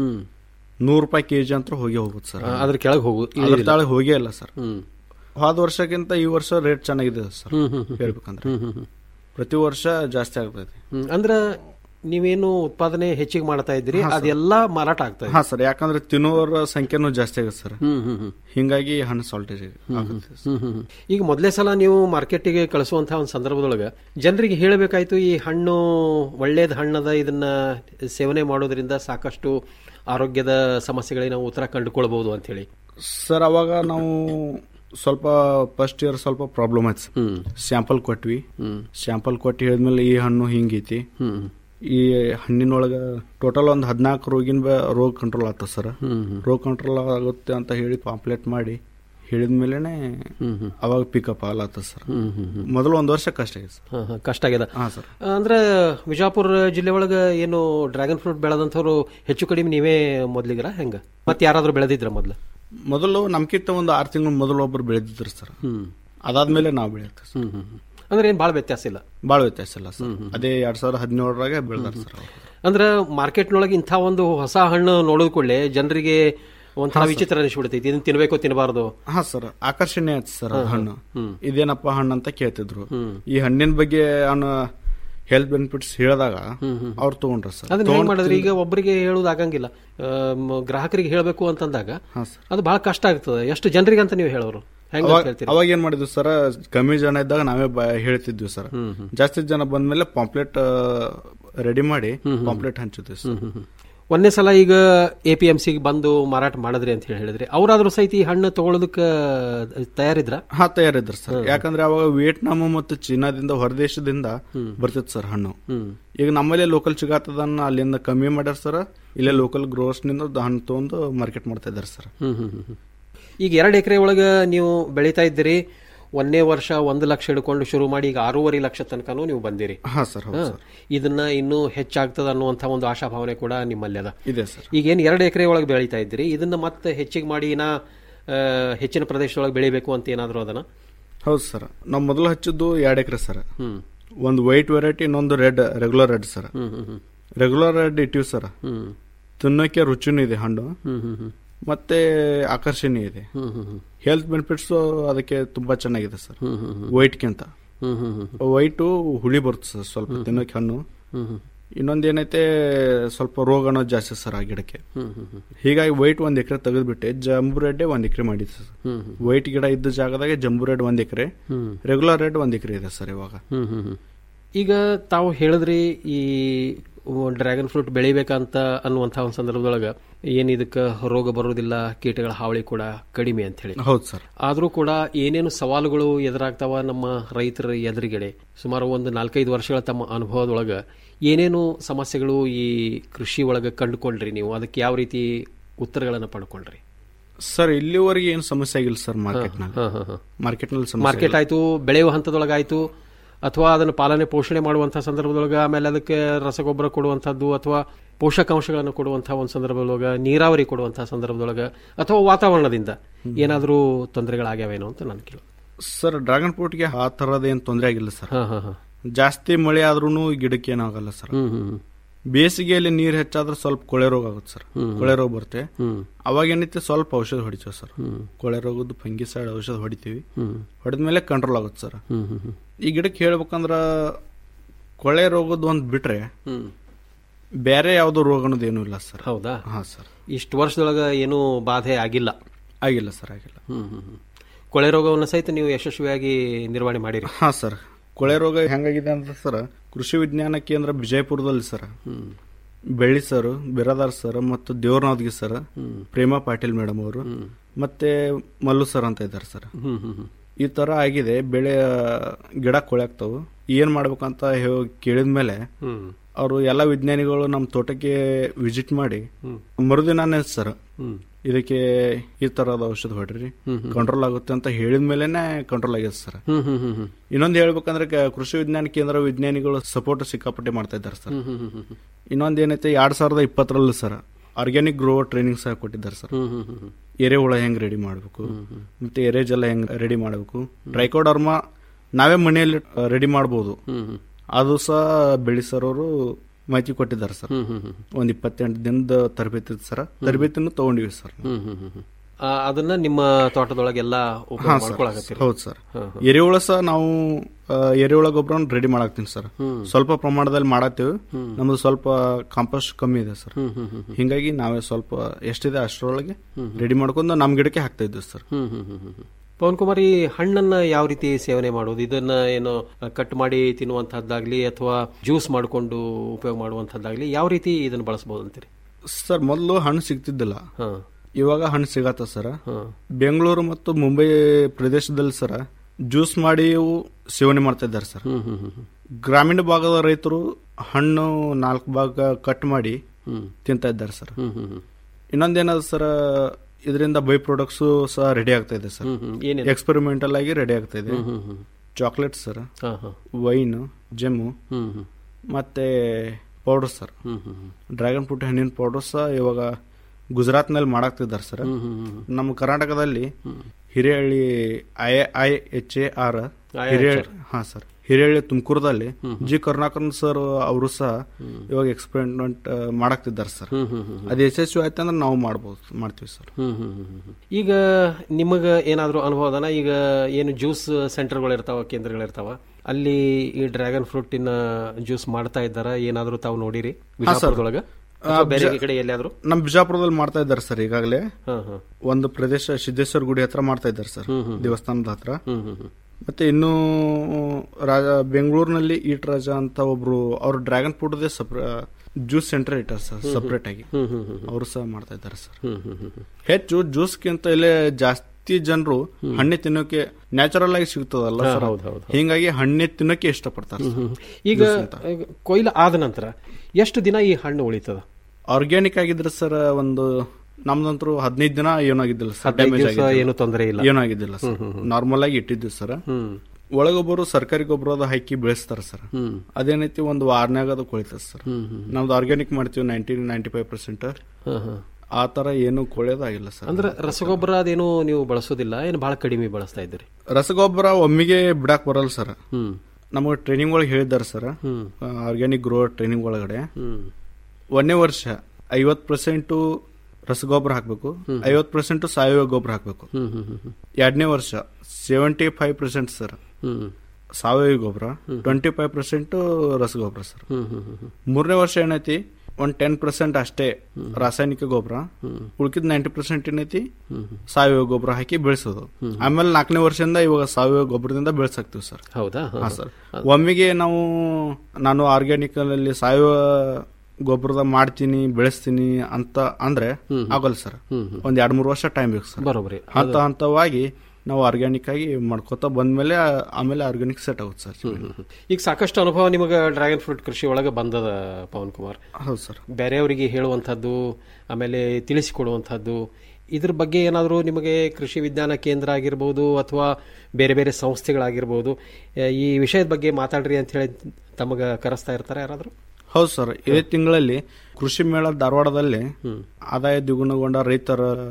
S17: ನೂರು ರೂಪಾಯಿ ಕೆಜಿ ಅಂತ ಹೋಗಿ ಹೋಗುತ್ತೆ ಸರ್
S16: ಆ, ಅದ್ರ ಕೆಳಗೆ ಹೋಗು
S17: ಅದ್ರ
S16: ಇಳಿಯೋದಿಲ್ಲ.
S17: ತಾಳೆ ಹೋಗೇ ಇಲ್ಲ ಸರ್ ಹೋದ ವರ್ಷಕ್ಕಿಂತ ಈ ವರ್ಷ ರೇಟ್ ಚೆನ್ನಾಗಿದೆ ಸರ್
S16: ಹ್ಮ್, ಹ್ಮ್, ಹ್ಮ್.
S17: ಹೇಳ್ಬೇಕಂದ್ರೆ
S16: ಹ್ಮ್, ಹ್ಮ್, ಹ್ಮ್.
S17: ಪ್ರತಿ ವರ್ಷ ಜಾಸ್ತಿ ಆಗ್ತೈತೆ
S16: ಹ್ಮ್. ಅಂದ್ರ ನೀವೇನು ಉತ್ಪಾದನೆ ಹೆಚ್ಚಿಗೆ ಮಾಡ್ತಾ ಇದ್ದೀರಿ
S17: ಹಾ, ಸರ್.
S16: ಅದೆಲ್ಲ ಮಾರಾಟ ಆಗ್ತಾ ಇದೆ
S17: ಹಾ ಸರ್ ಯಾಕಂದ್ರೆ ತಿನ್ನುವರ ಸಂಖ್ಯೆನೂ ಜಾಸ್ತಿ ಆಗುತ್ತೆ ಸರ್
S16: ಹ್ಮ್, ಹ್ಮ್, ಹ್ಮ್.
S17: ಹಿಂಗಾಗಿ ಹಣ್ಣು ಸಾಲ್ಟೇಜ್ ಆಗುತ್ತೆ
S16: ಹ್ಮ್, ಹ್ಮ್, ಹ್ಮ್. ಈಗ ಮೊದಲೇ ಸಲ ನೀವು ಮಾರ್ಕೆಟಿಗೆ ಕಳಿಸುವಂತಹ ಒಂದು ಸಂದರ್ಭದೊಳಗ ಜನರಿಗೆ ಹೇಳಬೇಕಾಯ್ತು ಈ ಹಣ್ಣು ಒಳ್ಳೇದ್ ಹಣ್ಣದ ಇದನ್ನ ಸೇವನೆ ಮಾಡೋದ್ರಿಂದ ಸಾಕಷ್ಟು ಆರೋಗ್ಯದ ಸಮಸ್ಯೆಗಳಿಗೆ ನಾವು ಉತ್ತರ ಕಂಡುಕೊಳ್ಬಹುದು ಅಂತ ಹೇಳಿ
S17: ಸರ್ ಅವಾಗ ನಾವು ಸ್ವಲ್ಪ ಫಸ್ಟ್ ಇಯರ್ ಸ್ವಲ್ಪ ಪ್ರಾಬ್ಲಮ್ ಆಯ್ತು ಸ್ಯಾಂಪಲ್ ಕೊಟ್ವಿ ಸ್ಯಾಂಪಲ್ ಕೊಟ್ಟು ಹೇಳಿದ್ಮೇಲೆ ಈ ಹಣ್ಣು ಹಿಂಗೈತಿ ಈ ಹಣ್ಣಿನೊಳಗ ಟೋಟಲ್ ಒಂದು ಹದಿನಾಲ್ಕು ರೋಗಿನ ಬ- ರೋಗ ಕಂಟ್ರೋಲ್ ಆಗ್ತದೆ ಸರ್ ರೋಗ ಕಂಟ್ರೋಲ್ ಆಗುತ್ತೆ ಅಂತ ಹೇಳಿ ಪಾಂಪ್ಲೆಟ್ ಮಾಡಿ ಹೇಳಿದ್ಮೇಲೆ ಅವಾಗ ಪಿಕಪ್ ಆಗಲಾಗ್ತದೆ ಸರ್ ಮೊದಲು ಒಂದು ವರ್ಷ ಕಷ್ಟ ಆಗಿದೆ ಸರ್
S16: ಹಾ, ಹಾ, ಕಷ್ಟ ಆಗ್ಯದ
S17: ಹಾ ಸರ್
S16: ಅಂದ್ರೆ ವಿಜಾಪುರ ಜಿಲ್ಲೆ ಒಳಗ ಏನು ಡ್ರ್ಯಾಗನ್ ಫ್ರೂಟ್ ಬೆಳೆದಂಥವ್ರು ಹೆಚ್ಚು ಕಡಿಮೆ ನೀವೇ ಮೊದ್ಲಿಗರ ಹೆಂಗ ಮತ್ತೆ ಯಾರಾದ್ರೂ ಬೆಳೆದಿದ್ರ ಮೊದ್ಲು
S17: ಮೊದಲು ನಮ್ಕಿಂತ ಒಂದು ಆರು ತಿಂಗಳು ಮೊದಲು ಒಬ್ರು ಬೆಳೆದಿದ್ರು ಸರ್ ಅದಾದ್ಮೇಲೆ ನಾವು ಬೆಳೆಯುತ್ತೆ ಸರ್
S16: ಅಂದ್ರೆ ಏನ್ ಬಾಳ ವ್ಯತ್ಯಾಸ ಇಲ್ಲ
S17: ಭಾಳ ವ್ಯತ್ಯಾಸ ಇಲ್ಲ ಸರ್ ಅದೇ ಎರಡ್ ಸಾವಿರದ ಹದಿನೇಳರಾಗ ಬೆಳೆದಾರ ಸರ್ ಅವ್ರು.
S16: ಅಂದ್ರೆ ಮಾರ್ಕೆಟ್ನೊಳಗೆ ಇಂಥ ಒಂದು ಹೊಸ ಹಣ್ಣು ನೋಡಿದ ಕೂಡಲೇ ಜನರಿಗೆ ಒಂಥರ
S17: ಹಾ, ಸರ್.
S16: ವಿಚಿತ್ರ ಅನಿಸ್ಬಿಡ್ತೈತಿ ಇದನ್ನ ತಿನ್ಬೇಕೋ ತಿನ್ನಬಾರ್ದು
S17: ಹಾ ಸರ್ ಆಕರ್ಷಣೆ ಆಯ್ತು ಸರ್ ಅದು
S16: ಹಾ,
S17: ಹಣ್ಣು
S16: ಹ್ಮ್.
S17: ಇದೇನಪ್ಪ ಹಣ್ಣು ಅಂತ ಕೇಳ್ತಿದ್ರು ಈ ಹಣ್ಣಿನ ಬಗ್ಗೆ ಅವನು ಹೆಲ್ತ್ ಬೆನಿಫಿಟ್ಸ್ ಹೇಳಿದಾಗ ಅವ್ರು ತಗೊಂಡ್ರು ಸರ್
S16: ಅದನ್ನ ಹೆಂಗ್
S17: ತಗೊಂಡ್
S16: ಮಾಡಿದ್ರಿ ಈಗ
S17: ತಿಂದು-
S16: ಒಬ್ಬರಿಗೆ ಹೇಳುದು ಆಗಂಗಿಲ್ಲ ಆಮ್, ಗ್ರಾಹಕರಿಗೆ ಹೇಳಬೇಕು ಅಂತಂದಾಗ
S17: ಹಾ, ಸರ್.
S16: ಅದು ಬಹಳ ಕಷ್ಟ ಆಗ್ತದೆ ಎಷ್ಟು ಜನರಿಗೆ ಅಂತ ನೀವು ಹೇಳೋರು ಹೆಂಗ್
S17: ಅವಾಗ-
S16: ಹೇಳ್ತೀರಿ
S17: ಅವಾಗ ಏನ್ ಮಾಡಿದ್ವಿ ಸರ್ ಕಮ್ಮಿ ಜನ ಇದ್ದಾಗ ನಾವೇ ಬ- ಹೇಳ್ತಿದ್ವಿ ಸರ್ ಜಾಸ್ತಿ ಜನ ಬಂದ್ಮೇಲೆ ಪಾಂಪ್ಲೆಟ್ ರೆಡಿ ಮಾಡಿ ಪಾಂಪ್ಲೆಟ್ ಹಂಚಿದ್ವಿ ಸರ್
S16: ಒಂದೇ ಸಲ ಈಗ ಎ ಪಿ ಎಂ ಸಿಗೆ ಬಂದು ಮಾರಾಟ ಮಾಡಿದ್ರಿ ಅಂತ ಹೇಳಿ ಹೇಳಿದ್ರಿ ಅವರಾದ್ರೂ ಸಹಿತ ಈ ಹಣ್ಣು ತಗೊಳ್ಳೋದಕ್ಕೆ ತಯಾರಿದ್ರ
S17: ಹಾ ತಯಾರಿದ್ರು ಸರ್ ಯಾಕಂದ್ರೆ ಅವಾಗ ವಿಯೆಟ್ನಾಮ್ ಮತ್ತು ಚೀನಾದಿಂದ ಹೊರದೇಶದಿಂದ ಬರ್ತಿತ್ತು ಸರ್ ಹಣ್ಣು ಈಗ ನಮ್ಮಲ್ಲೇ ಲೋಕಲ್ ಸಿಗಾತದನ್ನ ಅಲ್ಲಿಂದ ಕಮ್ಮಿ ಮಾಡ್ಯಾರ ಸರ್ ಇಲ್ಲೇ ಲೋಕಲ್ ಗ್ರೋಸ್ ನಿಂದ ಹಣ್ಣು ತಗೊಂಡು ಮಾರ್ಕೆಟ್ ಮಾಡ್ತಾ ಇದಾರೆ ಸರ್
S16: ಹ್ಮ್ ಹ್ಮ್ ಹ್ಮ್ ಹ್ಮ್. ಈಗ ಎರಡು ಎಕರೆ ಒಳಗ ನೀವು ಬೆಳೀತಾ ಇದ್ದೀರಿ ಒಂದೇ ವರ್ಷ ಒಂದು ಲಕ್ಷ ಹಿಡ್ಕೊಂಡು ಶುರು ಮಾಡಿ ಈಗ ಆರೂವರೆ ಲಕ್ಷ ತನಕನೂ ನೀವು ಬಂದಿರಿ
S17: ಹಾ ಸರ್ ಹೌದು
S16: ಹಾ.
S17: ಸರ್
S16: ಇದನ್ನ ಇನ್ನೂ ಹೆಚ್ಚಾಗ್ತದ ಅನ್ನುವಂಥ ಒಂದು ಆಶಾಭಾವನೆ ಕೂಡ ನಿಮ್ಮಲ್ಲಿ ಅದ
S17: ಇದೆ ಸರ್
S16: ಈಗೇನು ಎರಡು ಎಕರೆ ಒಳಗೆ ಬೆಳೀತಾ ಇದ್ದೀರಿ ಇದನ್ನ ಮತ್ತೆ ಹೆಚ್ಚಿಗೆ ಮಾಡಿ ಇನ್ನ ಆ, ಹೆಚ್ಚಿನ ಪ್ರದೇಶದೊಳಗೆ ಬೆಳಿಬೇಕು ಅಂತ ಏನಾದರೂ ಅದನ್ನ
S17: ಹೌದು ಸರ್ ನಾವು ಮೊದಲು ಹಚ್ಚಿದ್ದು ಎರಡು ಎಕರೆ ಸರ್ ಒಂದು ವೈಟ್ ವೆರೈಟಿ ಇನ್ನೊಂದು ರೆಡ್ ರೆಗ್ಯುಲರ್ ರೆಡ್ ಸರ್
S16: ಹ್ಮ್ ಹ್ಮ್ ಹ್ಮ್
S17: ರೆಗ್ಯುಲರ್ ರೆಡ್ ಇಟ್ಟಿವಿ ಸರ್
S16: ಹ್ಮ್
S17: ತಿನ್ನೋಕೆ ರುಚಿನೂ ಇದೆ ಹಣ್ಣು
S16: ಹ್ಮ್ ಹ್ಮ್ ಹ್ಮ್
S17: ಮತ್ತೆ ಆಕರ್ಷಣೀಯ ಇದೆ
S16: ಹ್ಮ್ ಹ್ಮ್ ಹ್ಮ್
S17: ಹೆಲ್ತ್ ಬೆನಿಫಿಟ್ಸ್ ಅದಕ್ಕೆ ತುಂಬಾ ಚೆನ್ನಾಗಿದೆ ಸರ್
S16: ಹ್ಮ್ ಹ್ಮ್ ಹ್ಮ್.
S17: ವೈಟ್ಗಿಂತ
S16: ಹ್ಮ್ ಹ್ಮ್ ಹ್ಮ್
S17: ವೈಟು ಹುಳಿ ಬರುತ್ತೆ ಸರ್ ಸ್ವಲ್ಪ ತಿನ್ನೋಕೆ ಹಣ್ಣು
S16: ಹ್ಮ್ ಹ್ಮ್
S17: ಇನ್ನೊಂದು ಏನೈತೆ ಸ್ವಲ್ಪ ರೋಗನೂ ಜಾಸ್ತಿ ಸರ್ ಆ ಗಿಡಕ್ಕೆ
S16: ಹ್ಮ್ ಹ್ಮ್ ಹ್ಮ್.
S17: ಹೀಗಾಗಿ ವೈಟ್ ಒಂದ್ ಎಕರೆ ತೆಗೆದ್ಬಿಟ್ಟೆ ಜಂಬು ರೆಡ್ ಒಂದ್ ಎಕರೆ ಮಾಡಿದ್ದು ಸರ್
S16: ಹ್ಮ್ ಹ್ಮ್.
S17: ವೈಟ್ ಗಿಡ ಇದ್ದ ಜಾಗದಾಗೆ ಜಂಬು ರೆಡ್ ಒಂದ್ ಎಕರೆ
S16: ಹ್ಮ್.
S17: ರೆಗ್ಯುಲರ್ ರೆಡ್ ಒಂದ್ ಎಕರೆ ಇದೆ ಸರ್ ಇವಾಗ
S16: ಹ್ಮ್ ಹ್ಮ್ ಹ್ಮ್. ಈಗ ತಾವು ಹೇಳಿದ್ರಿ ಈ ಡ್ರ್ಯಾಗನ್ ಫ್ರೂಟ್ ಬೆಳಿಬೇಕಂತ ಅನ್ನುವಂಥ ಒಂದು ಸಂದರ್ಭದೊಳಗ ಏನ್ ಇದಕ್ಕೆ ರೋಗ ಬರೋದಿಲ್ಲ ಕೀಟಗಳ ಹಾವಳಿ ಕೂಡ ಕಡಿಮೆ ಅಂತ ಹೇಳಿ
S17: ಹೌದು ಸರ್
S16: ಆದ್ರೂ ಕೂಡ ಏನೇನು ಸವಾಲುಗಳು ಎದುರಾಗ್ತಾವ ನಮ್ಮ ರೈತರ ಎದುರುಗಡೆ ಸುಮಾರು ಒಂದು ನಾಲ್ಕೈದು ವರ್ಷಗಳ ತಮ್ಮ ಅನುಭವದೊಳಗ ಏನೇನು ಸಮಸ್ಯೆಗಳು ಈ ಕೃಷಿ ಒಳಗೆ ಕಂಡುಕೊಂಡ್ರಿ ನೀವು ಅದಕ್ಕೆ ಯಾವ ರೀತಿ ಉತ್ತರಗಳನ್ನು ಪಡ್ಕೊಂಡ್ರಿ
S17: ಸರ್ ಇಲ್ಲಿವರೆಗೆ ಏನು ಸಮಸ್ಯೆ ಆಗಿಲ್ಲ ಸರ್ ಮಾರ್ಕೆಟ್
S16: ಹಾ, ಹಾ, ಹಾ.
S17: ಮಾರ್ಕೆಟ್ ನಲ್ಲಿ ಸಮಸ್ಯೆ
S16: ಮಾರ್ಕೆಟ್
S17: ಇಲ್ಲ.
S16: ಆಯ್ತು ಬೆಳೆಯುವ ಹಂತದೊಳಗಾಯ್ತು ಅಥವಾ ಅದನ್ನು ಪಾಲನೆ ಪೋಷಣೆ ಮಾಡುವಂತಹ ಸಂದರ್ಭದೊಳಗ ಆಮೇಲೆ ಅದಕ್ಕೆ ರಸಗೊಬ್ಬರ ಕೊಡುವಂತಹದ್ದು ಅಥವಾ ಪೋಷಕಾಂಶಗಳನ್ನು ಕೊಡುವಂತಹ ಒಂದು ಸಂದರ್ಭದೊಳಗ ನೀರಾವರಿ ಕೊಡುವಂತಹ ಸಂದರ್ಭದೊಳಗ ಅಥವಾ ವಾತಾವರಣದಿಂದ ಏನಾದರೂ ತೊಂದರೆಗಳಾಗ್ಯಾವೇನೋ ಅಂತ ನಾನು ಕೇಳಿ
S17: ಸರ್ ಡ್ರ್ಯಾಗನ್ ಫ್ರೂಟ್ಗೆ ಆ ತರದ ಏನು ತೊಂದರೆ ಆಗಿಲ್ಲ ಸರ್
S16: ಹಾ ಹಾ ಹಾ
S17: ಜಾಸ್ತಿ ಮಳೆ ಆದ್ರೂ ಗಿಡಕ್ಕೆ ಏನಾಗಲ್ಲ ಸರ್
S16: ಹ್ಮ್ ಹ್ಮ್ ಹ್ಮ್.
S17: ಬೇಸಿಗೆಯಲ್ಲಿ ನೀರು ಹೆಚ್ಚಾದ್ರೆ ಸ್ವಲ್ಪ ಕೊಳೆ ರೋಗ ಆಗುತ್ತೆ ಸರ್
S16: ಹ್ಮ್.
S17: ಕೊಳೆ ರೋಗ ಬರುತ್ತೆ
S16: ಹ್ಮ್.
S17: ಅವಾಗ ಏನೈತಿ ಸ್ವಲ್ಪ ಔಷಧ ಹೊಡಿತೀವಿ ಸರ್
S16: ಹ್ಮ್.
S17: ಕೊಳೆ ರೋಗದ್ದು ಫಂಗಿಸೈಡ್ ಔಷಧ ಹೊಡಿತೀವಿ
S16: ಹ್ಮ್.
S17: ಹೊಡೆದ್ಮೇಲೆ ಕಂಟ್ರೋಲ್ ಆಗುತ್ತೆ ಸರ್
S16: ಹ್ಮ್ ಹ್ಮ್ ಹ್ಮ್.
S17: ಈ ಗಿಡಕ್ಕೆ ಹೇಳ್ಬೇಕಂದ್ರ ಕೊಳೆ ರೋಗದ್ದು ಒಂದು ಬಿಟ್ರೆ
S16: ಹ್ಮ್.
S17: ಬೇರೆ ಯಾವ್ದು ರೋಗ ಅನ್ನೋದು ಏನೂ ಇಲ್ಲ ಸರ್
S16: ಹೌದಾ
S17: ಹಾ ಸರ್
S16: ಇಷ್ಟು ವರ್ಷದೊಳಗ ಏನೂ ಬಾಧೆ ಆಗಿಲ್ಲ
S17: ಆಗಿಲ್ಲ ಸರ್ ಆಗಿಲ್ಲ
S16: ಹ್ಮ್ ಹ್ಮ್ ಹ್ಮ್. ಕೊಳೆ ರೋಗವನ್ನು ಸಹಿತ ನೀವು ಯಶಸ್ವಿಯಾಗಿ ನಿರ್ವಹಣೆ ಮಾಡಿರಿ
S17: ಹಾ ಸರ್ ಕೊಳೆ ರೋಗ ಹೆಂಗಾಗಿದೆ ಅಂತ ಸರ್ ಕೃಷಿ ವಿಜ್ಞಾನ ಕೇಂದ್ರ ಬಿಜಯಪುರದಲ್ಲಿ ಸರ್
S16: ಹ್ಮ್.
S17: ಬೆಳ್ಳಿ ಸರ್ ಬಿರಾದಾರ್ ಸರ್ ಮತ್ತು ದೇವ್ರನಾಥ್ಗಿ ಸರ್
S16: ಹ್ಮ್.
S17: ಪ್ರೇಮಾ ಪಾಟೀಲ್ ಮೇಡಮ್ ಅವರು ಮತ್ತೆ ಮಲ್ಲು ಸರ್ ಅಂತ ಇದ್ದಾರೆ ಸರ್
S16: ಹ್ಮ್ ಹ್ಮ್ ಹ್ಮ್.
S17: ಈ ತರ ಆಗಿದೆ ಬೆಳೆ ಗಿಡ ಕೊಳೆಯಾಗ್ತಾವು ಏನ್ ಮಾಡ್ಬೇಕಂತ ಹೇ- ಕೇಳಿದ್ಮೇಲೆ
S16: ಹ್ಮ್.
S17: ಅವರು ಎಲ್ಲ ವಿಜ್ಞಾನಿಗಳು ನಮ್ಮ ತೋಟಕ್ಕೆ ವಿಸಿಟ್ ಮಾಡಿ
S16: ಹ್ಮ್.
S17: ಮರುದಿನಾನೇ ಸರ್
S16: ಹ್ಮ್.
S17: ಇದಕ್ಕೆ ಈ ತರದ ಔಷಧ ಹೊಡ್ರಿ
S16: ಹ್ಮ್ ಹ್ಮ್.
S17: ಕಂಟ್ರೋಲ್ ಆಗುತ್ತೆ ಅಂತ ಹೇಳಿದ ಮೇಲೆನೆ ಕಂಟ್ರೋಲ್ ಆಗಿದೆ ಸರ್
S16: ಹ್ಮ್ ಹ್ಮ್ ಹ್ಮ್ ಹ್ಮ್.
S17: ಇನ್ನೊಂದು ಹೇಳ್ಬೇಕಂದ್ರೆ ಕ- ಕೃಷಿ ವಿಜ್ಞಾನ ಕೇಂದ್ರ ವಿಜ್ಞಾನಿಗಳು ಸಪೋರ್ಟ್ ಸಿಕ್ಕಾಪಟ್ಟೆ ಮಾಡ್ತಾ ಇದ್ದಾರೆ ಸರ್
S16: ಹ್ಮ್ ಹ್ಮ್ ಹ್ಮ್ ಹ್ಮ್.
S17: ಇನ್ನೊಂದು ಏನೈತೆ ಎರಡ್ ಸಾವಿರದ ಇಪ್ಪತ್ತರಲ್ಲಿ ಸರ್ ಆರ್ಗ್ಯಾನಿಕ್ ಗ್ರೋವರ್ ಟ್ರೈನಿಂಗ್ ಸಹ ಕೊಟ್ಟಿದ್ದಾರೆ ಸರ್
S16: ಹ್ಮ್ ಹ್ಮ್ ಹ್ಮ್ ಹ್ಮ್.
S17: ಎರೆಹುಳ ಹೆಂಗ್ ರೆಡಿ ಮಾಡಬೇಕು ಮತ್ತೆ ಎರೆಜಲ ಹೆಂಗ್ ರೆಡಿ ಮಾಡಬೇಕು ಟ್ರೈಕೋಡರ್ಮ ನಾವೇ ಮನೆಯಲ್ಲಿ ರೆಡಿ ಮಾಡಬಹುದು
S16: ಹ್ಮ್ ಹ್ಮ್.
S17: ಅದು ಸಹ ಬೆಳಿ ಸರ್ ಅವರು ಮಾಹಿತಿ ಕೊಟ್ಟಿದ್ದಾರೆ ಸರ್
S16: ಹ್ಮ್ ಹ್ಮ್ ಹ್ಮ್.
S17: ಒಂದ್ ಇಪ್ಪತ್ತೆಂಟು ದಿನದ ತರಬೇತಿ ಇತ್ತು ಸರ್ ತರಬೇತಿನೂ ತಗೊಂಡಿವಿ ಸರ್
S16: ಹ್ಮ್ ಹ್ಮ್ ಹ್ಮ್ ಹ್ಮ್. ಆ, ಅದನ್ನ ನಿಮ್ಮ ತೋಟದೊಳಗೆಲ್ಲ ಉಪಯೋಗ
S17: ಹಾ ಸರ್
S16: ಮಾಡ್ಕೊಳಕತ್ತೀರಿ
S17: ಹೌದು ಸರ್
S16: ಹಾ, ಹಾ.
S17: ಎರೆಹುಳ ಸಹ ನಾವು ಆ, ಎರೆಹುಳ ಗೊಬ್ಬರ ರೆಡಿ ಮಾಡಾಕ್ತೀನಿ ಸರ್
S16: ಹ್ಮ್.
S17: ಸ್ವಲ್ಪ ಪ್ರಮಾಣದಲ್ಲಿ ಮಾಡತ್ತೀವಿ
S16: ಹ್ಮ್.
S17: ನಮ್ದು ಸ್ವಲ್ಪ ಕಾಂಪೋಸ್ಟ್ ಕಮ್ಮಿ ಇದೆ ಸರ್
S16: ಹ್ಮ್ ಹ್ಮ್ ಹ್ಮ್ ಹ್ಮ್.
S17: ಹಿಂಗಾಗಿ ನಾವೇ ಸ್ವಲ್ಪ ಎಷ್ಟಿದೆ ಅಷ್ಟರೊಳಗೆ
S16: ಹ್ಮ್ ಹ್ಮ್.
S17: ರೆಡಿ ಮಾಡ್ಕೊಂಡು ನಮ್ ಗಿಡಕ್ಕೆ ಹಾಕ್ತಾ ಇದ್ವಿ ಸರ್
S16: ಹ್ಮ್ ಹ್ಮ್ ಹ್ಮ್ ಹ್ಮ್ ಹ್ಮ್. ಪವನ್ ಕುಮಾರ್ ಈ ಹಣ್ಣನ್ನ ಯಾವ ರೀತಿ ಸೇವನೆ ಮಾಡೋದು ಇದನ್ನ ಏನು ಕಟ್ ಮಾಡಿ ತಿನ್ನುವಂತಹದ್ದಾಗ್ಲಿ ಅಥವಾ ಜ್ಯೂಸ್ ಮಾಡಿಕೊಂಡು ಉಪಯೋಗ ಮಾಡುವಂತಹದ್ದಾಗ್ಲಿ ಯಾವ ರೀತಿ ಇದನ್ನ ಬಳಸಬಹುದು ಅಂತೀರಿ
S17: ಸರ್ ಮೊದಲು ಹಣ್ಣು ಸಿಗ್ತಿದ್ದಿಲ್ಲ
S16: ಹಾ.
S17: ಇವಾಗ ಹಣ್ಣು ಸಿಗತ್ತ ಸರ್
S16: ಹಾ.
S17: ಬೆಂಗಳೂರು ಮತ್ತು ಮುಂಬೈ ಪ್ರದೇಶದಲ್ಲಿ ಸರ್ ಜ್ಯೂಸ್ ಮಾಡಿ ಇವು ಸೇವನೆ ಮಾಡ್ತಾ ಇದ್ದಾರೆ ಸರ್
S16: ಹ್ಮ್ ಹ್ಮ್ ಹ್ಮ್ ಹ್ಮ್.
S17: ಗ್ರಾಮೀಣ ಭಾಗದ ರೈತರು ಹಣ್ಣು ನಾಲ್ಕು ಭಾಗ ಕಟ್ ಮಾಡಿ
S16: ಹ್ಮ್.
S17: ತಿಂತಾ ಇದ್ದಾರೆ ಸರ್
S16: ಹ್ಮ್ ಹ್ಮ್ ಹ್ಮ್.
S17: ಇನ್ನೊಂದೇನದ ಸರ್ ಇದರಿಂದ ಬೈ ಪ್ರಾಡಕ್ಟ್ಸ್ ಸಹ ರೆಡಿ ಆಗ್ತಾ ಇದೆ ಸರ್
S16: ಹ್ಮ್ ಹ್ಮ್. ಏನೇನು?
S17: ಎಕ್ಸ್ಪೆರಿಮೆಂಟಲ್ ಆಗಿ ರೆಡಿ ಆಗ್ತಾ ಇದೆ
S16: ಹ್ಮ್ ಹ್ಮ್ ಹ್ಮ್.
S17: ಚಾಕ್ಲೇಟ್ ಸರ್
S16: ಹಾ, ಹಾ.
S17: ವೈನ್ ಜೆಮ್ಮು
S16: ಹ್ಮ್ ಹ್ಮ್.
S17: ಮತ್ತೆ ಪೌಡರ್ ಸರ್
S16: ಹ್ಮ್ ಹ್ಮ್ ಹ್ಮ್.
S17: ಡ್ರ್ಯಾಗನ್ ಫ್ರೂಟ್ ಹಣ್ಣಿನ ಪೌಡರ್ ಸಹ ಇವಾಗ ಗುಜರಾತ್ನಲ್ಲಿ ಮಾಡಾಕ್ತಿದ್ದಾರೆ ಸರ್
S16: ಹ್ಮ್ ಹ್ಮ್ ಹ್ಮ್.
S17: ನಮ್ಮ ಕರ್ನಾಟಕದಲ್ಲಿ Hiriyalli I I H A R
S16: IIHR.
S17: Hiriyalli ಹಾ ಸರ್ ಹಿರಿಯಳ್ಳಿ ತುಮಕೂರದಲ್ಲಿ ಜಿ ಕರುಣಾಕರನ್ ಸರ್ ಅವರು ಸಹ ಇವಾಗ ಎಕ್ಸ್ಪೆರಿಮೆಂಟ್ ಮಾಡಾಕ್ತಿದ್ದಾರೆ ಸರ್
S16: ಹ್ಮ್ ಹ್ಮ್ ಹ್ಮ್ ಹ್ಮ್.
S17: ಅದು ಯಶಸ್ವಿ ಆಯ್ತು ಅಂದ್ರೆ ನಾವು ಮಾಡ್ಬೋದು ಮಾಡ್ತೀವಿ ಸರ್
S16: ಹ್ಮ್ ಹ್ಮ್ ಹ್ಮ್ ಹ್ಮ್. ಈಗ ನಿಮಗ ಏನಾದರೂ ಅನುಭವ ಅದನ ಈಗ ಏನು ಜ್ಯೂಸ್ ಸೆಂಟರ್ಗಳು ಇರ್ತಾವ ಕೇಂದ್ರಗಳಿರ್ತಾವ ಅಲ್ಲಿ ಈ ಡ್ರ್ಯಾಗನ್ ಫ್ರೂಟಿನ ಜ್ಯೂಸ್ ಮಾಡ್ತಾ ಇದ್ದಾರ ಏನಾದರೂ ತಾವು ನೋಡಿರಿ
S17: ಹಾ, ಸರ್.
S16: ಬಿಜಾಪುರದೊಳಗ
S17: ಆ,
S16: ಅಥವಾ ಬೇರೆ
S17: ಬಿಜಾ-
S16: ಕಡೆ ಎಲ್ಲಿಯಾದ್ರೂ
S17: ನಮ್ಮ ಬಿಜಾಪುರದಲ್ಲಿ ಮಾಡ್ತಾ ಇದ್ದಾರೆ ಸರ್ ಈಗಾಗಲೇ
S16: ಹಾ, ಹಾ.
S17: ಒಂದು ಪ್ರದೇಶ ಸಿದ್ದೇಶ್ವರ ಗುಡಿ ಹತ್ರ ಮಾಡ್ತಾ ಇದ್ದಾರೆ ಸರ್
S16: ಹ್ಮ್, ಹ್ಮ್.
S17: ದೇವಸ್ಥಾನದ ಹತ್ರ
S16: ಹ್ಮ್ ಹ್ಮ್ ಹ್ಮ್.
S17: ಮತ್ತೆ ಇನ್ನು ರಾಜ ಬೆಂಗಳೂರಿನಲ್ಲಿ ಈಟ್ ರಾಜ ಅಂತ ಒಬ್ರು ಅವ್ರು ಡ್ರ್ಯಾಗನ್ ಫ್ರೂಟ್ ಸಪ್ರ ಜ್ಯೂಸ್ ಸೆಂಟರ್ ಇಟ್ಟಾರೆ ಸರ್
S16: ಹ್ಮ್,
S17: ಸಪ್ರೇಟ್ ಆಗಿ
S16: ಹ್ಮ್, ಹ್ಮ್, ಹ್ಮ್, ಹ್ಮ್.
S17: ಅವರು ಸಹ ಮಾಡ್ತಾ ಇದ್ದಾರೆ ಸರ್
S16: ಹ್ಮ್ ಹ್ಮ್ ಹ್ಮ್ ಹ್ಮ್.
S17: ಹೆಚ್ಚು ಜ್ಯೂಸ್ಗಿಂತ ಇಲ್ಲೇ ಜಾಸ್ತಿ ಜನರು ಹಣ್ಣೆ ತಿನ್ನೋಕೆ ನ್ಯಾಚುರಲ್ ಆಗಿ ಸಿಗ್ತದಲ್ಲ
S16: ಹಾ,
S17: ಸರ್
S16: ಹೌದು, ಹೌದು, ಹೌದು.
S17: ಹಿಂಗಾಗಿ ಹಣ್ಣೆ ತಿನ್ನೋಕೆ ಇಷ್ಟಪಡ್ತಾರೆ
S16: ಹ್ಮ್,
S17: ಸರ್.
S16: ಹ್ಮ್. ಈಗ
S17: ಜ್ಯೂಸ್ ಅಂತ.
S16: ಈಗ ಕೊಯ್ಲು ಆದ ನಂತರ ಎಷ್ಟು ದಿನ ಈ ಹಣ್ಣು ಉಳಿತದ
S17: ಆರ್ಗ್ಯಾನಿಕ್ ಆಗಿದ್ರೆ ಸರ್ ಒಂದು ನಮ್ದಂತರೂ ಹದಿನೈದು ದಿನ ಏನಾಗಿದ್ದಿಲ್ಲ ಸರ್
S16: ಹದಿನೈದು
S17: ಡ್ಯಾಮೇಜ್
S16: ದಿವ್ಸ ಏನು ತೊಂದ್ರೆ ಇಲ್ಲ.
S17: ಏನೂ ಆಗಿದ್ದಿಲ್ಲ ಸರ್
S16: ಹ್ಮ್, ಹ್ಮ್, ಹ್ಮ್.
S17: ನಾರ್ಮಲ್ ಆಗಿ ಇಟ್ಟಿದ್ವಿ ಸರ್
S16: ಹ್ಮ್.
S17: ಒಳಗೊಬ್ಬರು ಸರ್ಕಾರಿ ಗೊಬ್ಬರದ ಹಾಕಿ ಬೆಳೆಸ್ತಾರ ಸರ್
S16: ಹ್ಮ್.
S17: ಅದೇನೈತಿ ಒಂದು ವಾರನಾಗ ಅದು ಕೊಳಿತದ ಸರ್
S16: ಹ್ಮ್, ಹ್ಮ್.
S17: ನಮ್ದು ಆರ್ಗ್ಯಾನಿಕ್ ಮಾಡ್ತೀವಿ ನೈಂಟಿ ನೈಂಟಿ ಫೈವ್ ಪರ್ಸೆಂಟ್
S16: ಹಾ, ಹಾ.
S17: ಆ ತರ ಏನು ಕೊಳೆಯೋದಾಗಿಲ್ಲ ಸರ್
S16: ಅಂದ್ರೆ ರಸಗೊಬ್ಬರ ಅದೇನು ನೀವು ಬಳಸೋದಿಲ್ಲ ಏನು ಬಹಳ ಕಡಿಮೆ ಬಳಸ್ತಾ ಇದ್ದೀರಿ
S17: ರಸಗೊಬ್ಬರ ಒಮ್ಮಿಗೆ ಬಿಡಾಕ್ ಬರಲ್ಲ ಸರ್
S16: ಹ್ಮ್.
S17: ನಮಗೆ ಟ್ರೈನಿಂಗ್ ಒಳಗೆ ಹೇಳಿದ್ದಾರೆ ಸರ್
S16: ಹ್ಮ್.
S17: ಆರ್ಗ್ಯಾನಿಕ್ ಗ್ರೋ ಟ್ರೈನಿಂಗ್ ಒಳಗಡೆ
S16: ಹ್ಮ್.
S17: ಒಂದನೇ ವರ್ಷ ಐವತ್ ಪರ್ಸೆಂಟ್ ರಸಗೊಬ್ಬರ ಹಾಕಬೇಕು ಐವತ್ ಪರ್ಸೆಂಟ್ ಸಾವಯವ ಗೊಬ್ಬರ ಹಾಕಬೇಕು
S16: ಹ್ಮ್, ಹ್ಮ್, ಹ್ಮ್, ಹ್ಮ್.
S17: ಎರಡನೇ ವರ್ಷ ಸೆವೆಂಟಿ ಫೈವ್ ಪರ್ಸೆಂಟ್ ಸರ್
S16: ಹ್ಮ್.
S17: ಸಾವಯವ ಗೊಬ್ಬರ ಟ್ವೆಂಟಿ ಫೈವ್ ಪರ್ಸೆಂಟ್ ರಸಗೊಬ್ಬರ ಸರ್
S16: ಹ್ಮ್, ಹ್ಮ್, ಹ್ಮ್, ಹ್ಮ್.
S17: ಮೂರನೇ ವರ್ಷ ಏನೈತಿ ಒಂದ್ ಟೆನ್ ಪರ್ಸೆಂಟ್ ಅಷ್ಟೇ ರಾಸಾಯನಿಕ ಗೊಬ್ಬರ ಉಳ್ಕಿದ್ ನೈಂಟಿ ಪರ್ಸೆಂಟ್ ಏನೈತಿ ಸಾವಯವ ಗೊಬ್ಬರ ಹಾಕಿ ಬೆಳೆಸೋದು ಆಮೇಲೆ ನಾಲ್ಕನೇ ವರ್ಷದಿಂದ ಇವಾಗ ಸಾವಯವ ಗೊಬ್ಬರದಿಂದ ಬೆಳೆಸಾಕ್ತಿವಿ ಸರ್
S16: ಹೌದಾ ಹಾ,
S17: ಹಾ
S16: ಹಾ.
S17: ಸರ್ ಒಮ್ಮೆಗೆ ನಾವು ನಾನು ಆರ್ಗ್ಯಾನಿಕ್ ಅಲ್ಲಿ ಸಾವಯವ ಗೊಬ್ಬರದ ಮಾಡ್ತೀನಿ ಬೆಳೆಸ್ತೀನಿ ಅಂತ ಅಂದ್ರೆ ಆಗಲ್ಲ ಸರ್ ಒಂದ್ ಎರಡ್ ಮೂರು ವರ್ಷ ಟೈಮ್ ಬೇಕು ಸರ್
S16: ಬರೋಬ್ಬರಿ.
S17: ಹಂತ ಹಂತವಾಗಿ ನಾವು ಆರ್ಗ್ಯಾನಿಕ್ ಆಗಿ ಮಾಡ್ಕೋತಾ ಬಂದ್ಮೇಲೆ ಆಮೇಲೆ ಆರ್ಗ್ಯಾನಿಕ್ ಸೆಟ್ ಆಗುತ್ತೆ ಸರ್
S16: ಈಗ ಸಾಕಷ್ಟು ಅನುಭವ ನಿಮಗೆ ಡ್ರ್ಯಾಗನ್ ಫ್ರೂಟ್ ಕೃಷಿ ಒಳಗೆ ಬಂದದ ಪವನ್ ಕುಮಾರ್
S17: ಹೌದು ಸರ್
S16: ಬೇರೆಯವರಿಗೆ ಹೇಳುವಂಥದ್ದು ಆಮೇಲೆ ತಿಳಿಸಿಕೊಡುವಂಥದ್ದು ಇದ್ರ ಬಗ್ಗೆ ಏನಾದರೂ ನಿಮಗೆ ಕೃಷಿ ವಿಜ್ಞಾನ ಕೇಂದ್ರ ಆಗಿರ್ಬೋದು ಅಥವಾ ಬೇರೆ ಬೇರೆ ಸಂಸ್ಥೆಗಳಾಗಿರ್ಬೋದು ಆ, ಈ ವಿಷಯದ ಬಗ್ಗೆ ಮಾತಾಡ್ರಿ ಅಂತ ಹೇಳಿ ತಮಗೆ ಕರೆಸ್ತಾ ಇರ್ತಾರೆ ಯಾರಾದರೂ
S17: ಹೌದು ಸರ್ ಇದೇ ತಿಂಗಳಲ್ಲಿ ಕೃಷಿ ಮೇಳ ಧಾರವಾಡದಲ್ಲಿ ಆದಾಯ ದ್ವಿಗುಣಗೊಂಡ ರೈತರ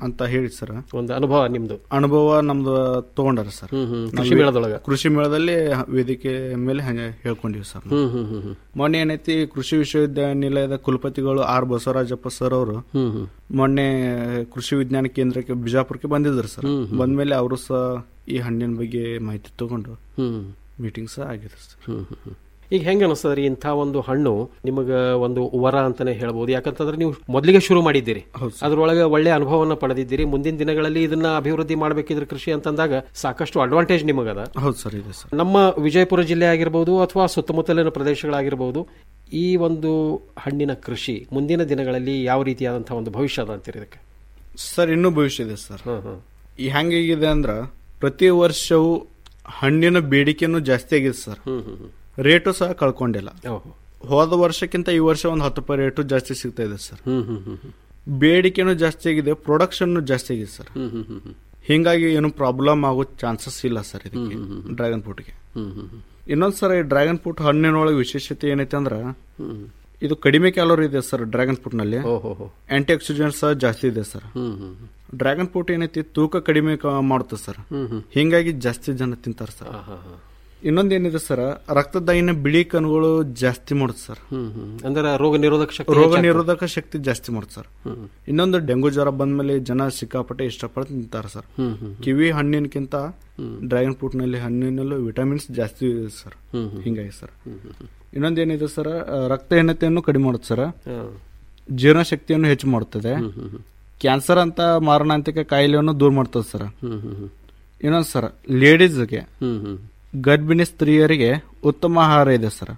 S17: ಅಂತ ಹೇಳಿ ಸರ್
S16: ಒಂದು ಅನುಭವ ನಿಮ್ದು
S17: ಅನುಭವ ನಮ್ದು ತಗೊಂಡಾರ ಸರ್
S16: ಹ್ಮ್, ಹ್ಮ್.
S17: ನಾವು
S16: ಕೃಷಿ ಮೇಳದೊಳಗ?
S17: ಕೃಷಿ ಮೇಳದಲ್ಲಿ ವೇದಿಕೆ ಮೇಲೆ ಹಂಗೆ ಹೇಳ್ಕೊಂಡಿವಿ ಸರ್ ನಾವು.
S16: ಹ್ಮ್, ಹ್ಮ್, ಹ್ಮ್, ಹ್ಮ್.
S17: ಮೊನ್ನೆ ಏನೈತಿ ಕೃಷಿ ವಿಶ್ವವಿದ್ಯಾನಿಲಯದ ಕುಲಪತಿಗಳು ಆರ್ ಬಸವರಾಜಪ್ಪ ಸರ್ ಅವರು
S16: ಹ್ಮ್, ಹ್ಮ್.
S17: ಮೊನ್ನೆ ಕೃಷಿ ವಿಜ್ಞಾನ ಕೇಂದ್ರಕ್ಕೆ ಬಿಜಾಪುರಕ್ಕೆ ಬಂದಿದ್ರು ಸರ್
S16: ಹ್ಮ್, ಹ್ಮ್.
S17: ಬಂದ್ಮೇಲೆ ಅವರು ಸಹ ಈ ಹಣ್ಣಿನ ಬಗ್ಗೆ ಮಾಹಿತಿ ತಗೊಂಡು
S16: ಹ್ಮ್.
S17: ಮೀಟಿಂಗ್ ಸಹ ಆಗಿದೆ ಸರ್
S16: ಹ್ಮ್, ಹ್ಮ್, ಹ್ಮ್. ಈಗ ಹೆಂಗ ಅನಿಸ್ತದ್ರಿ ಇಂಥ ಒಂದು ಹಣ್ಣು ನಿಮಗ ಒಂದು ವರ ಅಂತಾನೆ ಹೇಳ್ಬೋದು ಯಾಕಂತಂದ್ರೆ ನೀವು ಮೊದಲಿಗೆ ಶುರು ಮಾಡಿದ್ದೀರಿ ಅದ್ರೊಳಗೆ ಒಳ್ಳೆ ಅನುಭವನ ಪಡೆದಿದ್ದೀರಿ ಮುಂದಿನ ದಿನಗಳಲ್ಲಿ ಇದನ್ನ ಅಭಿವೃದ್ಧಿ ಮಾಡಬೇಕಿದ್ರೆ ಕೃಷಿ ಅಂತಂದಾಗ ಸಾಕಷ್ಟು ಅಡ್ವಾಂಟೇಜ್ ನಿಮಗದ
S17: ಹೌದು ಸರ್ ಇದೆ ಸರ್
S16: ನಮ್ಮ ವಿಜಯಪುರ ಜಿಲ್ಲೆ ಆಗಿರ್ಬೋದು ಅಥವಾ ಸುತ್ತಮುತ್ತಲಿನ ಪ್ರದೇಶಗಳಾಗಿರ್ಬೋದು ಈ ಒಂದು ಹಣ್ಣಿನ ಕೃಷಿ ಮುಂದಿನ ದಿನಗಳಲ್ಲಿ ಯಾವ ರೀತಿಯಾದಂತಹ ಒಂದು ಭವಿಷ್ಯ ಅದ ಅಂತೀರಿ ಇದಕ್ಕೆ
S17: ಸರ್ ಇನ್ನೂ ಭವಿಷ್ಯ ಇದೆ ಸರ್ ಈ ಹೆಂಗಿದೆ ಅಂದ್ರ ಪ್ರತಿ ವರ್ಷವೂ ಹಣ್ಣಿನ ಬೇಡಿಕೆನೂ ಜಾಸ್ತಿ ಆಗಿದೆ ಸರ್ ರೇಟು ಸಹ ಕಳ್ಕೊಂಡಿಲ್ಲ ಹೋದ ವರ್ಷಕ್ಕಿಂತ ಈ ವರ್ಷ ಒಂದು ಹತ್ತು ರೂಪಾಯಿ ರೇಟು ಜಾಸ್ತಿ ಸಿಗ್ತಾ ಇದೆ ಸರ್ ಬೇಡಿಕೆನೂ ಜಾಸ್ತಿ ಆಗಿದೆ ಪ್ರೊಡಕ್ಷನ್ ಜಾಸ್ತಿ ಆಗಿದೆ ಸರ್ ಹಿಂಗಾಗಿ ಏನು ಪ್ರಾಬ್ಲಮ್ ಆಗೋ ಚಾನ್ಸಸ್ ಇಲ್ಲ ಸರ್ ಇದಕ್ಕೆ ಡ್ರ್ಯಾಗನ್ ಫ್ರೂಟ್ಗೆ ಇನ್ನೊಂದ್ ಸರ್ ಈ ಡ್ರ್ಯಾಗನ್ ಫ್ರೂಟ್ ಹಣ್ಣಿನೊಳಗೆ ವಿಶೇಷತೆ ಏನೈತೆ ಅಂದ್ರ ಇದು ಕಡಿಮೆ ಕ್ಯಾಲೋರಿ ಇದೆ ಸರ್ ಡ್ರ್ಯಾಗನ್ ಫ್ರೂಟ್ ನಲ್ಲಿ ಆಂಟಿ ಆಕ್ಸಿಡೆಂಟ್ ಸಹ ಜಾಸ್ತಿ ಇದೆ ಸರ್ ಡ್ರ್ಯಾಗನ್ ಫ್ರೂಟ್ ಏನೈತಿ ತೂಕ ಕಡಿಮೆ ಕ- ಮಾಡುತ್ತೆ ಸರ್ ಹಿಂಗಾಗಿ ಜಾಸ್ತಿ ಜನ ತಿಂತಾರೆ ಸರ್ ಇನ್ನೊಂದೇನಿದೆ ಸರ್ ರಕ್ತದಾಯಿನ ಬಿಳಿ ಕಣಗಳು ಜಾಸ್ತಿ ಮಾಡುತ್ತೆ ಸರ್
S16: ಅಂದ್ರೆ ರೋಗ ನಿರೋಧಕ ಶಕ್ತಿ
S17: ರೋಗ
S16: ಹೆಚ್ಚಾಗ್ತದೆ.
S17: ನಿರೋಧಕ ಶಕ್ತಿ ಜಾಸ್ತಿ ಮಾಡುತ್ತೆ ಸರ್ ಇನ್ನೊಂದು ಡೆಂಗು ಜ್ವರ ಬಂದ್ಮೇಲೆ ಜನ ಸಿಕ್ಕಾಪಟ್ಟೆ ಇಷ್ಟಪಟ್ಟು ತಿಂತಾರೆ ಸರ್
S16: ಹ್ಮ್, ಹ್ಮ್.
S17: ಕಿವಿ ಹಣ್ಣಿನಕ್ಕಿಂತ ಡ್ರ್ಯಾಗನ್ ಫ್ರೂಟ್ ನಲ್ಲಿ ಹಣ್ಣಿನಲ್ಲೂ ವಿಟಮಿನ್ಸ್ ಜಾಸ್ತಿ ಇದೆ ಸರ್
S16: ಹ್ಮ್, ಹ್ಮ್.
S17: ಹಿಂಗಾಗಿ ಸರ್ ಇನ್ನೊಂದೇನಿದೆ ಸರ್ ಆ, ರಕ್ತಹೀನತೆಯನ್ನು ಕಡಿಮೆ ಮಾಡುತ್ತೆ ಸರ್ ಜೀರ್ಣಶಕ್ತಿಯನ್ನು ಹೆಚ್ಚು ಮಾಡುತ್ತದೆ ಕ್ಯಾನ್ಸರ್ ಅಂತ ಮಾರಣಾಂತಿಕ ಕಾಯಿಲೆಯನ್ನು ದೂರ ಮಾಡ್ತದೆ ಸರ್ ಇನ್ನೊಂದು ಸರ್ ಲೇಡೀಸ್ಗೆ ಗರ್ಭಿಣಿ ಸ್ತ್ರೀಯರಿಗೆ ಉತ್ತಮ ಆಹಾರ ಇದೆ ಸರ್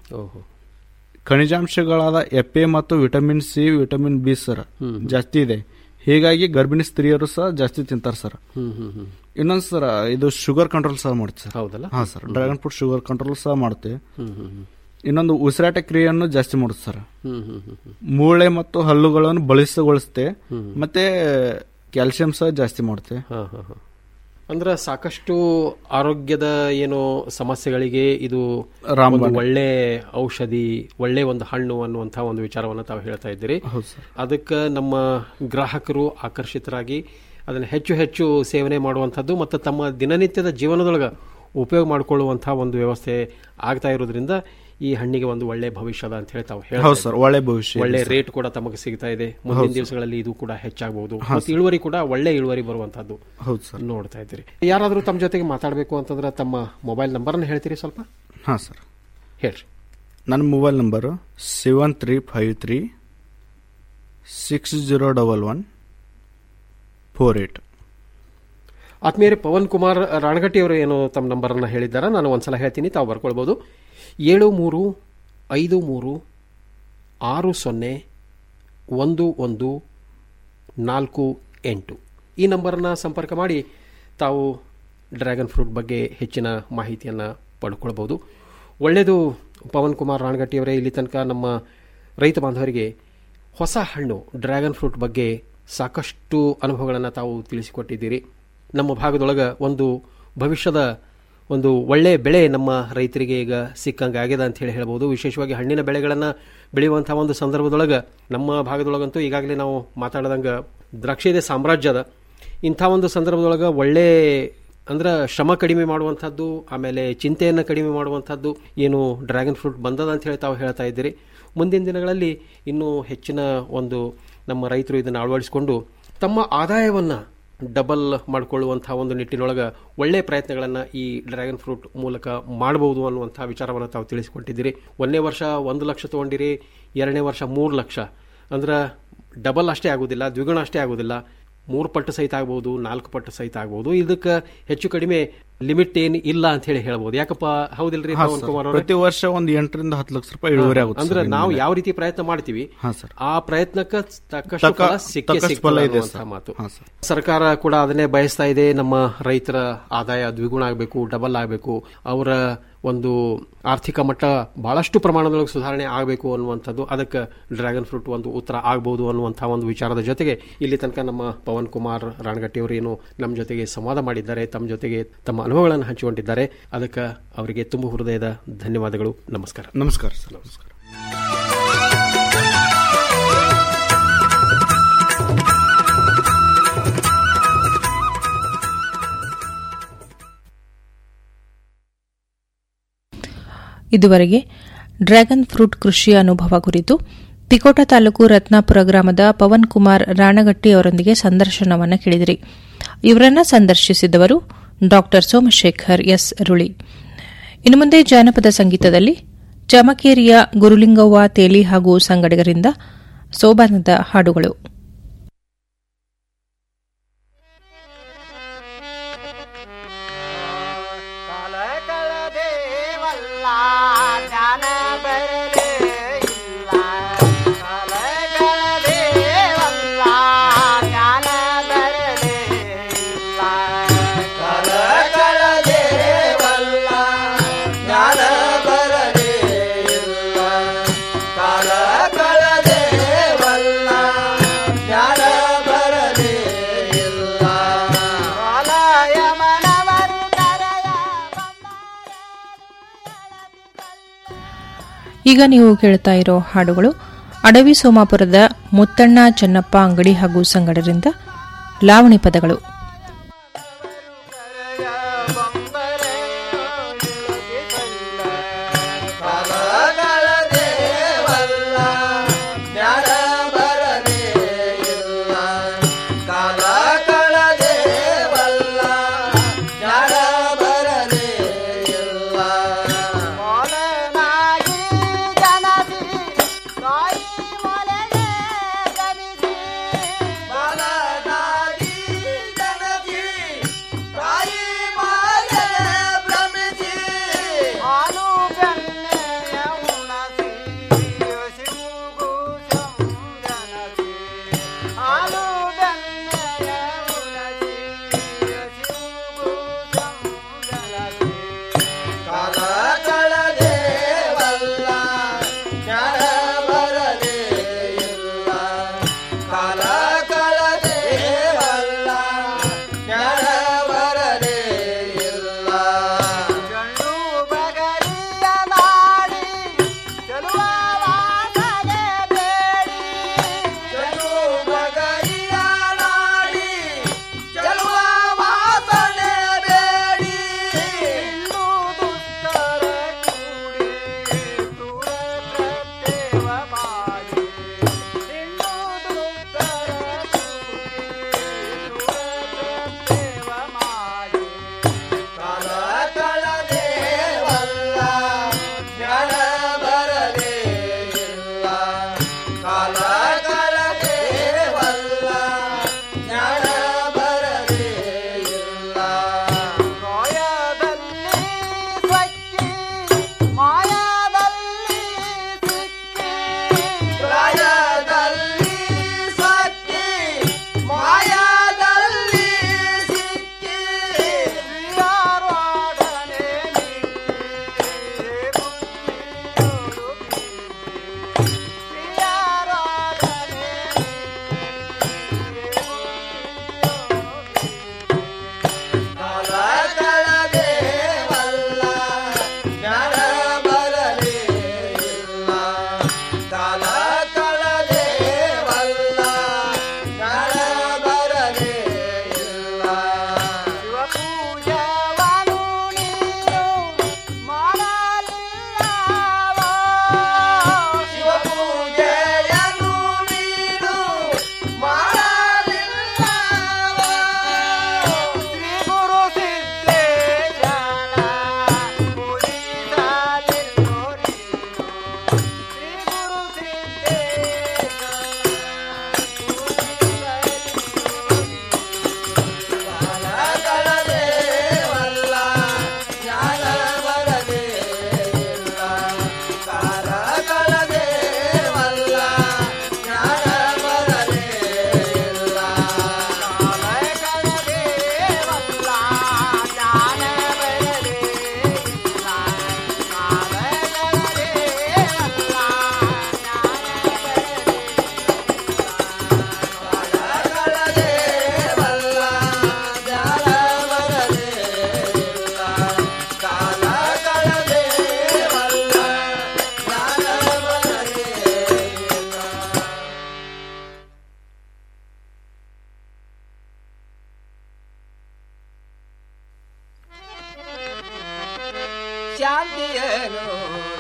S17: ಖನಿಜಾಂಶಗಳಾದ ಎಫ್ ಎ ಮತ್ತು vitamin C vitamin B sir ಜಾಸ್ತಿ ಇದೆ ಹೀಗಾಗಿ ಗರ್ಭಿಣಿ ಸ್ತ್ರೀಯರು ಸಹ ಜಾಸ್ತಿ ತಿಂತಾರೆ ಸರ್ ಇನ್ನೊಂದು ಸರ್ ಇದು ಶುಗರ್ ಕಂಟ್ರೋಲ್ ಸಹ ಮಾಡುತ್ತೆ ಸರ್
S16: ಹೌದಲ್ಲ
S17: ಹಾ sir dragon fruit sugar control ಸಹ ಮಾಡುತ್ತೆ ಇನ್ನೊಂದು ಉಸಿರಾಟ ಕ್ರಿಯೆಯನ್ನು ಜಾಸ್ತಿ ಮಾಡುತ್ತೆ ಸರ್ ಮೂಳೆ ಮತ್ತು ಹಲ್ಲುಗಳನ್ನು ಬಲಿಸಗೊಳಿಸುತ್ತೆ ಮತ್ತೆ ಕ್ಯಾಲ್ಸಿಯಂ ಸಹ ಜಾಸ್ತಿ ಮಾಡುತ್ತೆ
S16: ಅಂದ್ರೆ ಸಾಕಷ್ಟು ಆರೋಗ್ಯದ ಏನು ಸಮಸ್ಯೆಗಳಿಗೆ ಇದು
S17: ರಾಮಬಾಣ.
S16: ಒಂದು ಒಳ್ಳೆ ಔಷಧಿ ಒಳ್ಳೆ ಒಂದು ಹಣ್ಣು ಅನ್ನುವಂತಹ ಒಂದು ವಿಚಾರವನ್ನು ತಾವು ಹೇಳ್ತಾ ಇದ್ದೀರಿ
S17: ಹೌದು ಸರ್.
S16: ಅದಕ್ಕೆ ನಮ್ಮ ಗ್ರಾಹಕರು ಆಕರ್ಷಿತರಾಗಿ ಅದನ್ನು ಹೆಚ್ಚು ಹೆಚ್ಚು ಸೇವನೆ ಮಾಡುವಂಥದ್ದು ಮತ್ತು ತಮ್ಮ ದಿನನಿತ್ಯದ ಜೀವನದೊಳಗೆ ಉಪಯೋಗ ಮಾಡಿಕೊಳ್ಳುವಂತಹ ಒಂದು ವ್ಯವಸ್ಥೆ ಆಗ್ತಾ ಇರೋದ್ರಿಂದ ಈ ಹಣ್ಣಿಗೆ ಒಂದು ಒಳ್ಳೆ ಭವಿಷ್ಯದ ಅಂತ ಹೇಳಿ ತಾವು ಹೇಳ್ತಾ
S17: ಹೌದು ಸರ್,
S16: ಇದ್ದೀರಿ.
S17: ಒಳ್ಳೆ ಭವಿಷ್ಯ ಇದೆ
S16: ಒಳ್ಳೆ
S17: ಸರ್.
S16: ರೇಟ್ ಕೂಡ ತಮಗೆ ಸಿಗ್ತಾ ಇದೆ ಮುಂದಿನ
S17: ಹೌದು ಸರ್.
S16: ದಿವಸಗಳಲ್ಲಿ ಇದು ಕೂಡ ಹೆಚ್ಚಾಗಬಹುದು
S17: ಹಾ
S16: ಮತ್ತು
S17: ಸರ್.
S16: ಇಳುವರಿ ಕೂಡ ಒಳ್ಳೆ ಇಳುವರಿ ಬರುವಂತದ್ದು
S17: ಹೌದು ಸರ್
S16: ನೋಡ್ತಾ ಇದ್ದೀರಿ ಯಾರಾದರೂ ತಮ್ಮ ಜೊತೆಗೆ ಮಾತಾಡಬೇಕು ಅಂತಂದ್ರೆ ತಮ್ಮ ಮೊಬೈಲ್ ನಂಬರ್ನ ಹೇಳ್ತೀರಿ ಸ್ವಲ್ಪ
S17: ಹಾಂ ಸರ್
S16: ಹೇಳ್ರಿ
S17: ನನ್ನ mobile number seven three five three six zero double one four eight
S16: ಆತ್ಮೀಯರೇ ಪವನ್ ಕುಮಾರ್ ರಾಣಗಟ್ಟಿ ಅವರು ಏನು ತಮ್ಮ ನಂಬರನ್ನು ಹೇಳಿದ್ದಾರೆ ನಾನು ಒಂದ್ಸಲ ಹೇಳ್ತೀನಿ ತಾವು ಬರ್ಕೊಳ್ಬೋದು ಏಳು ಮೂರು ಐದು ಮೂರು ಆರು ಸೊನ್ನೆ ಒಂದು ಒಂದು ನಾಲ್ಕು ಎಂಟು ಈ ನಂಬರನ್ನು ಸಂಪರ್ಕ ಮಾಡಿ ತಾವು ಡ್ರ್ಯಾಗನ್ ಫ್ರೂಟ್ ಬಗ್ಗೆ ಹೆಚ್ಚಿನ ಮಾಹಿತಿಯನ್ನು ಪಡ್ಕೊಳ್ಬೋದು ಒಳ್ಳೆಯದು ಪವನ್ ಕುಮಾರ್ ರಾಣಗಟ್ಟಿಯವರೇ ಇಲ್ಲಿ ತನಕ ನಮ್ಮ ರೈತ ಬಾಂಧವರಿಗೆ ಹೊಸ ಹಣ್ಣು ಡ್ರ್ಯಾಗನ್ ಫ್ರೂಟ್ ಬಗ್ಗೆ ಸಾಕಷ್ಟು ಅನುಭವಗಳನ್ನು ತಾವು ತಿಳಿಸಿಕೊಟ್ಟಿದ್ದೀರಿ ನಮ್ಮ ಭಾಗದೊಳಗೆ ಒಂದು ಭವಿಷ್ಯದ ಒಂದು ಒಳ್ಳೆ ಬೆಳೆ ನಮ್ಮ ರೈತರಿಗೆ ಈಗ ಸಿಕ್ಕಂಗೆ ಆಗಿದೆ ಅಂತ ಹೇಳಿ ಹೇಳ್ಬೋದು ವಿಶೇಷವಾಗಿ ಹಣ್ಣಿನ ಬೆಳೆಗಳನ್ನು ಬೆಳೆಯುವಂಥ ಒಂದು ಸಂದರ್ಭದೊಳಗೆ ನಮ್ಮ ಭಾಗದೊಳಗಂತೂ ಈಗಾಗಲೇ ನಾವು ಮಾತಾಡ್ದಂಗೆ ದ್ರಾಕ್ಷಿದೆ ಸಾಮ್ರಾಜ್ಯದ ಇಂಥ ಒಂದು ಸಂದರ್ಭದೊಳಗೆ ಒಳ್ಳೆ ಅಂದ್ರೆ ಶ್ರಮ ಕಡಿಮೆ ಮಾಡುವಂಥದ್ದು ಆಮೇಲೆ ಚಿಂತೆಯನ್ನು ಕಡಿಮೆ ಮಾಡುವಂಥದ್ದು ಏನು ಡ್ರ್ಯಾಗನ್ ಫ್ರೂಟ್ ಬಂದದ ಅಂತ ಹೇಳಿ ತಾವು ಹೇಳ್ತಾ ಇದ್ದೀರಿ ಮುಂದಿನ ದಿನಗಳಲ್ಲಿ ಇನ್ನೂ ಹೆಚ್ಚಿನ ಒಂದು ನಮ್ಮ ರೈತರು ಇದನ್ನು ಅಳವಡಿಸಿಕೊಂಡು ತಮ್ಮ ಆದಾಯವನ್ನು ಡಬಲ್ ಮಾಡಿಕೊಳ್ಳುವಂಥ ಒಂದು ನಿಟ್ಟಿನೊಳಗೆ ಒಳ್ಳೆಯ ಪ್ರಯತ್ನಗಳನ್ನು ಈ ಡ್ರ್ಯಾಗನ್ ಫ್ರೂಟ್ ಮೂಲಕ ಮಾಡಬಹುದು ಅನ್ನುವಂಥ ವಿಚಾರವನ್ನು ತಾವು ತಿಳಿಸಿಕೊಟ್ಟಿದ್ದೀರಿ ಒಂದನೇ ವರ್ಷ ಒಂದು ಲಕ್ಷ ತೊಗೊಂಡಿರಿ ಎರಡನೇ ವರ್ಷ ಮೂರು ಲಕ್ಷ ಅಂದ್ರೆ ಡಬಲ್ ಅಷ್ಟೇ ಆಗೋದಿಲ್ಲ ದ್ವಿಗುಣ ಅಷ್ಟೇ ಆಗೋದಿಲ್ಲ ಮೂರು ಪಟ್ಟು ಸಹಿತ ಆಗ್ಬೋದು ನಾಲ್ಕು ಪಟ್ಟು ಸಹಿತ ಆಗ್ಬೋದು ಇದಕ್ಕೆ ಹೆಚ್ಚು ಕಡಿಮೆ ಲಿಮಿಟ್ ಏನು ಇಲ್ಲ ಅಂತ ಹೇಳಿ ಹೇಳ್ಬೋದು ಯಾಕಪ್ಪ ಹೌದಿಲ್ರಿ
S17: ಹಾ
S16: ಪವನ್
S17: ಸರ್.
S16: ಕುಮಾರ್ ಅವರೇ?
S17: ಪ್ರತಿ ವರ್ಷ ಒಂದು ಎಂಟರಿಂದ ಹತ್ತು ಲಕ್ಷ ರೂಪಾಯಿ ಇಳುವರಿ
S16: ಹಾ,
S17: ಆಗುತ್ತೆ
S16: ಅಂದ್ರೆ
S17: ಸರ್
S16: ನಾವು
S17: ಇನ್ಮೇಲೆ.
S16: ಯಾವ ರೀತಿ ಪ್ರಯತ್ನ ಮಾಡ್ತೀವಿ
S17: ಹಾ ಸರ್
S16: ಆ ಪ್ರಯತ್ನಕ್ಕೆ ತಕ್ಕಷ್ಟು
S17: ತಕ್ಕ-
S16: ಫಲ ಸಿಕ್ಕೇ
S17: ತಕ್ಕಷ್ಟು
S16: ಸಿಗ್ತದೆ
S17: ಫಲ ಇದೆ
S16: ಅನ್ನುವಂಥ
S17: ಸರ್.
S16: ಮಾತು
S17: ಹಾ ಸರ್.
S16: ಸರ್ಕಾರ ಕೂಡ ಅದನ್ನೇ ಬಯಸ್ತಾ ಇದೆ ನಮ್ಮ ರೈತರ ಆದಾಯ ದ್ವಿಗುಣ ಆಗಬೇಕು ಡಬಲ್ ಆಗಬೇಕು ಅವರ ಒಂದು ಆರ್ಥಿಕ ಮಟ್ಟ ಬಹಳಷ್ಟು ಪ್ರಮಾಣದೊಳಗೆ ಸುಧಾರಣೆ ಆಗಬೇಕು ಅನ್ನುವಂಥದ್ದು ಅದಕ್ಕೆ ಡ್ರ್ಯಾಗನ್ ಫ್ರೂಟ್ ಒಂದು ಉತ್ತರ ಆಗಬಹುದು ಅನ್ನುವಂಥ ಒಂದು ವಿಚಾರದ ಜೊತೆಗೆ ಇಲ್ಲಿ ತನಕ ನಮ್ಮ ಪವನ್ ಕುಮಾರ್ ರಾಣಗಟ್ಟಿಯವರು ಏನು ನಮ್ಮ ಜೊತೆಗೆ ಸಂವಾದ ಮಾಡಿದ್ದಾರೆ ತಮ್ಮ ಜೊತೆಗೆ ತಮ್ಮ ಅನುಭವಗಳನ್ನು ಹಂಚಿಕೊಂಡಿದ್ದಾರೆ ಅದಕ್ಕೆ ಅವರಿಗೆ ತುಂಬ ಹೃದಯದ ಧನ್ಯವಾದಗಳು ನಮಸ್ಕಾರ
S17: ನಮಸ್ಕಾರ ಸರ್ ನಮಸ್ಕಾರ
S8: ಇದುವರೆಗೆ ಡ್ರ್ಯಾಗನ್ ಫ್ರೂಟ್ ಕೃಷಿಯ ಅನುಭವ ಕುರಿತು ತಿಕೋಟ ತಾಲೂಕು ರತ್ನಾಪುರ ಗ್ರಾಮದ ಪವನ್ ಕುಮಾರ್ ರಾಣಗಟ್ಟಿ ಅವರೊಂದಿಗೆ ಸಂದರ್ಶನವನ್ನು ಕೇಳಿದಿರಿ ಇವರನ್ನ ಸಂದರ್ಶಿಸಿದವರು ಡಾ ಸೋಮಶೇಖರ್ ಎಸ್ ರುಳಿ ಇನ್ನು ಮುಂದೆ ಜಾನಪದ ಸಂಗೀತದಲ್ಲಿ ಚಮಕೇರಿಯ ಗುರುಲಿಂಗವ್ವ ತೇಲಿ ಹಾಗೂ ಸಂಗಡಿಗರಿಂದ ಸೋಬಾನದ ಹಾಡುಗಳು ಈಗ ನೀವು ಕೇಳ್ತಾ ಇರೋ ಹಾಡುಗಳು ಅಡವಿ ಸೋಮಾಪುರದ ಮುತ್ತಣ್ಣ ಚೆನ್ನಪ್ಪ ಅಂಗಡಿ ಹಾಗೂ ಸಂಗಡರಿಂದ ಲಾವಣಿ ಪದಗಳು
S10: ಶಾಂತಿಯನು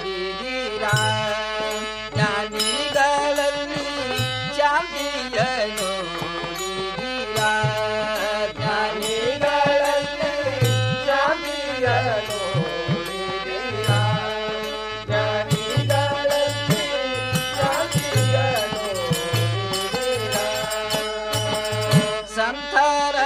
S10: ಸಂತರ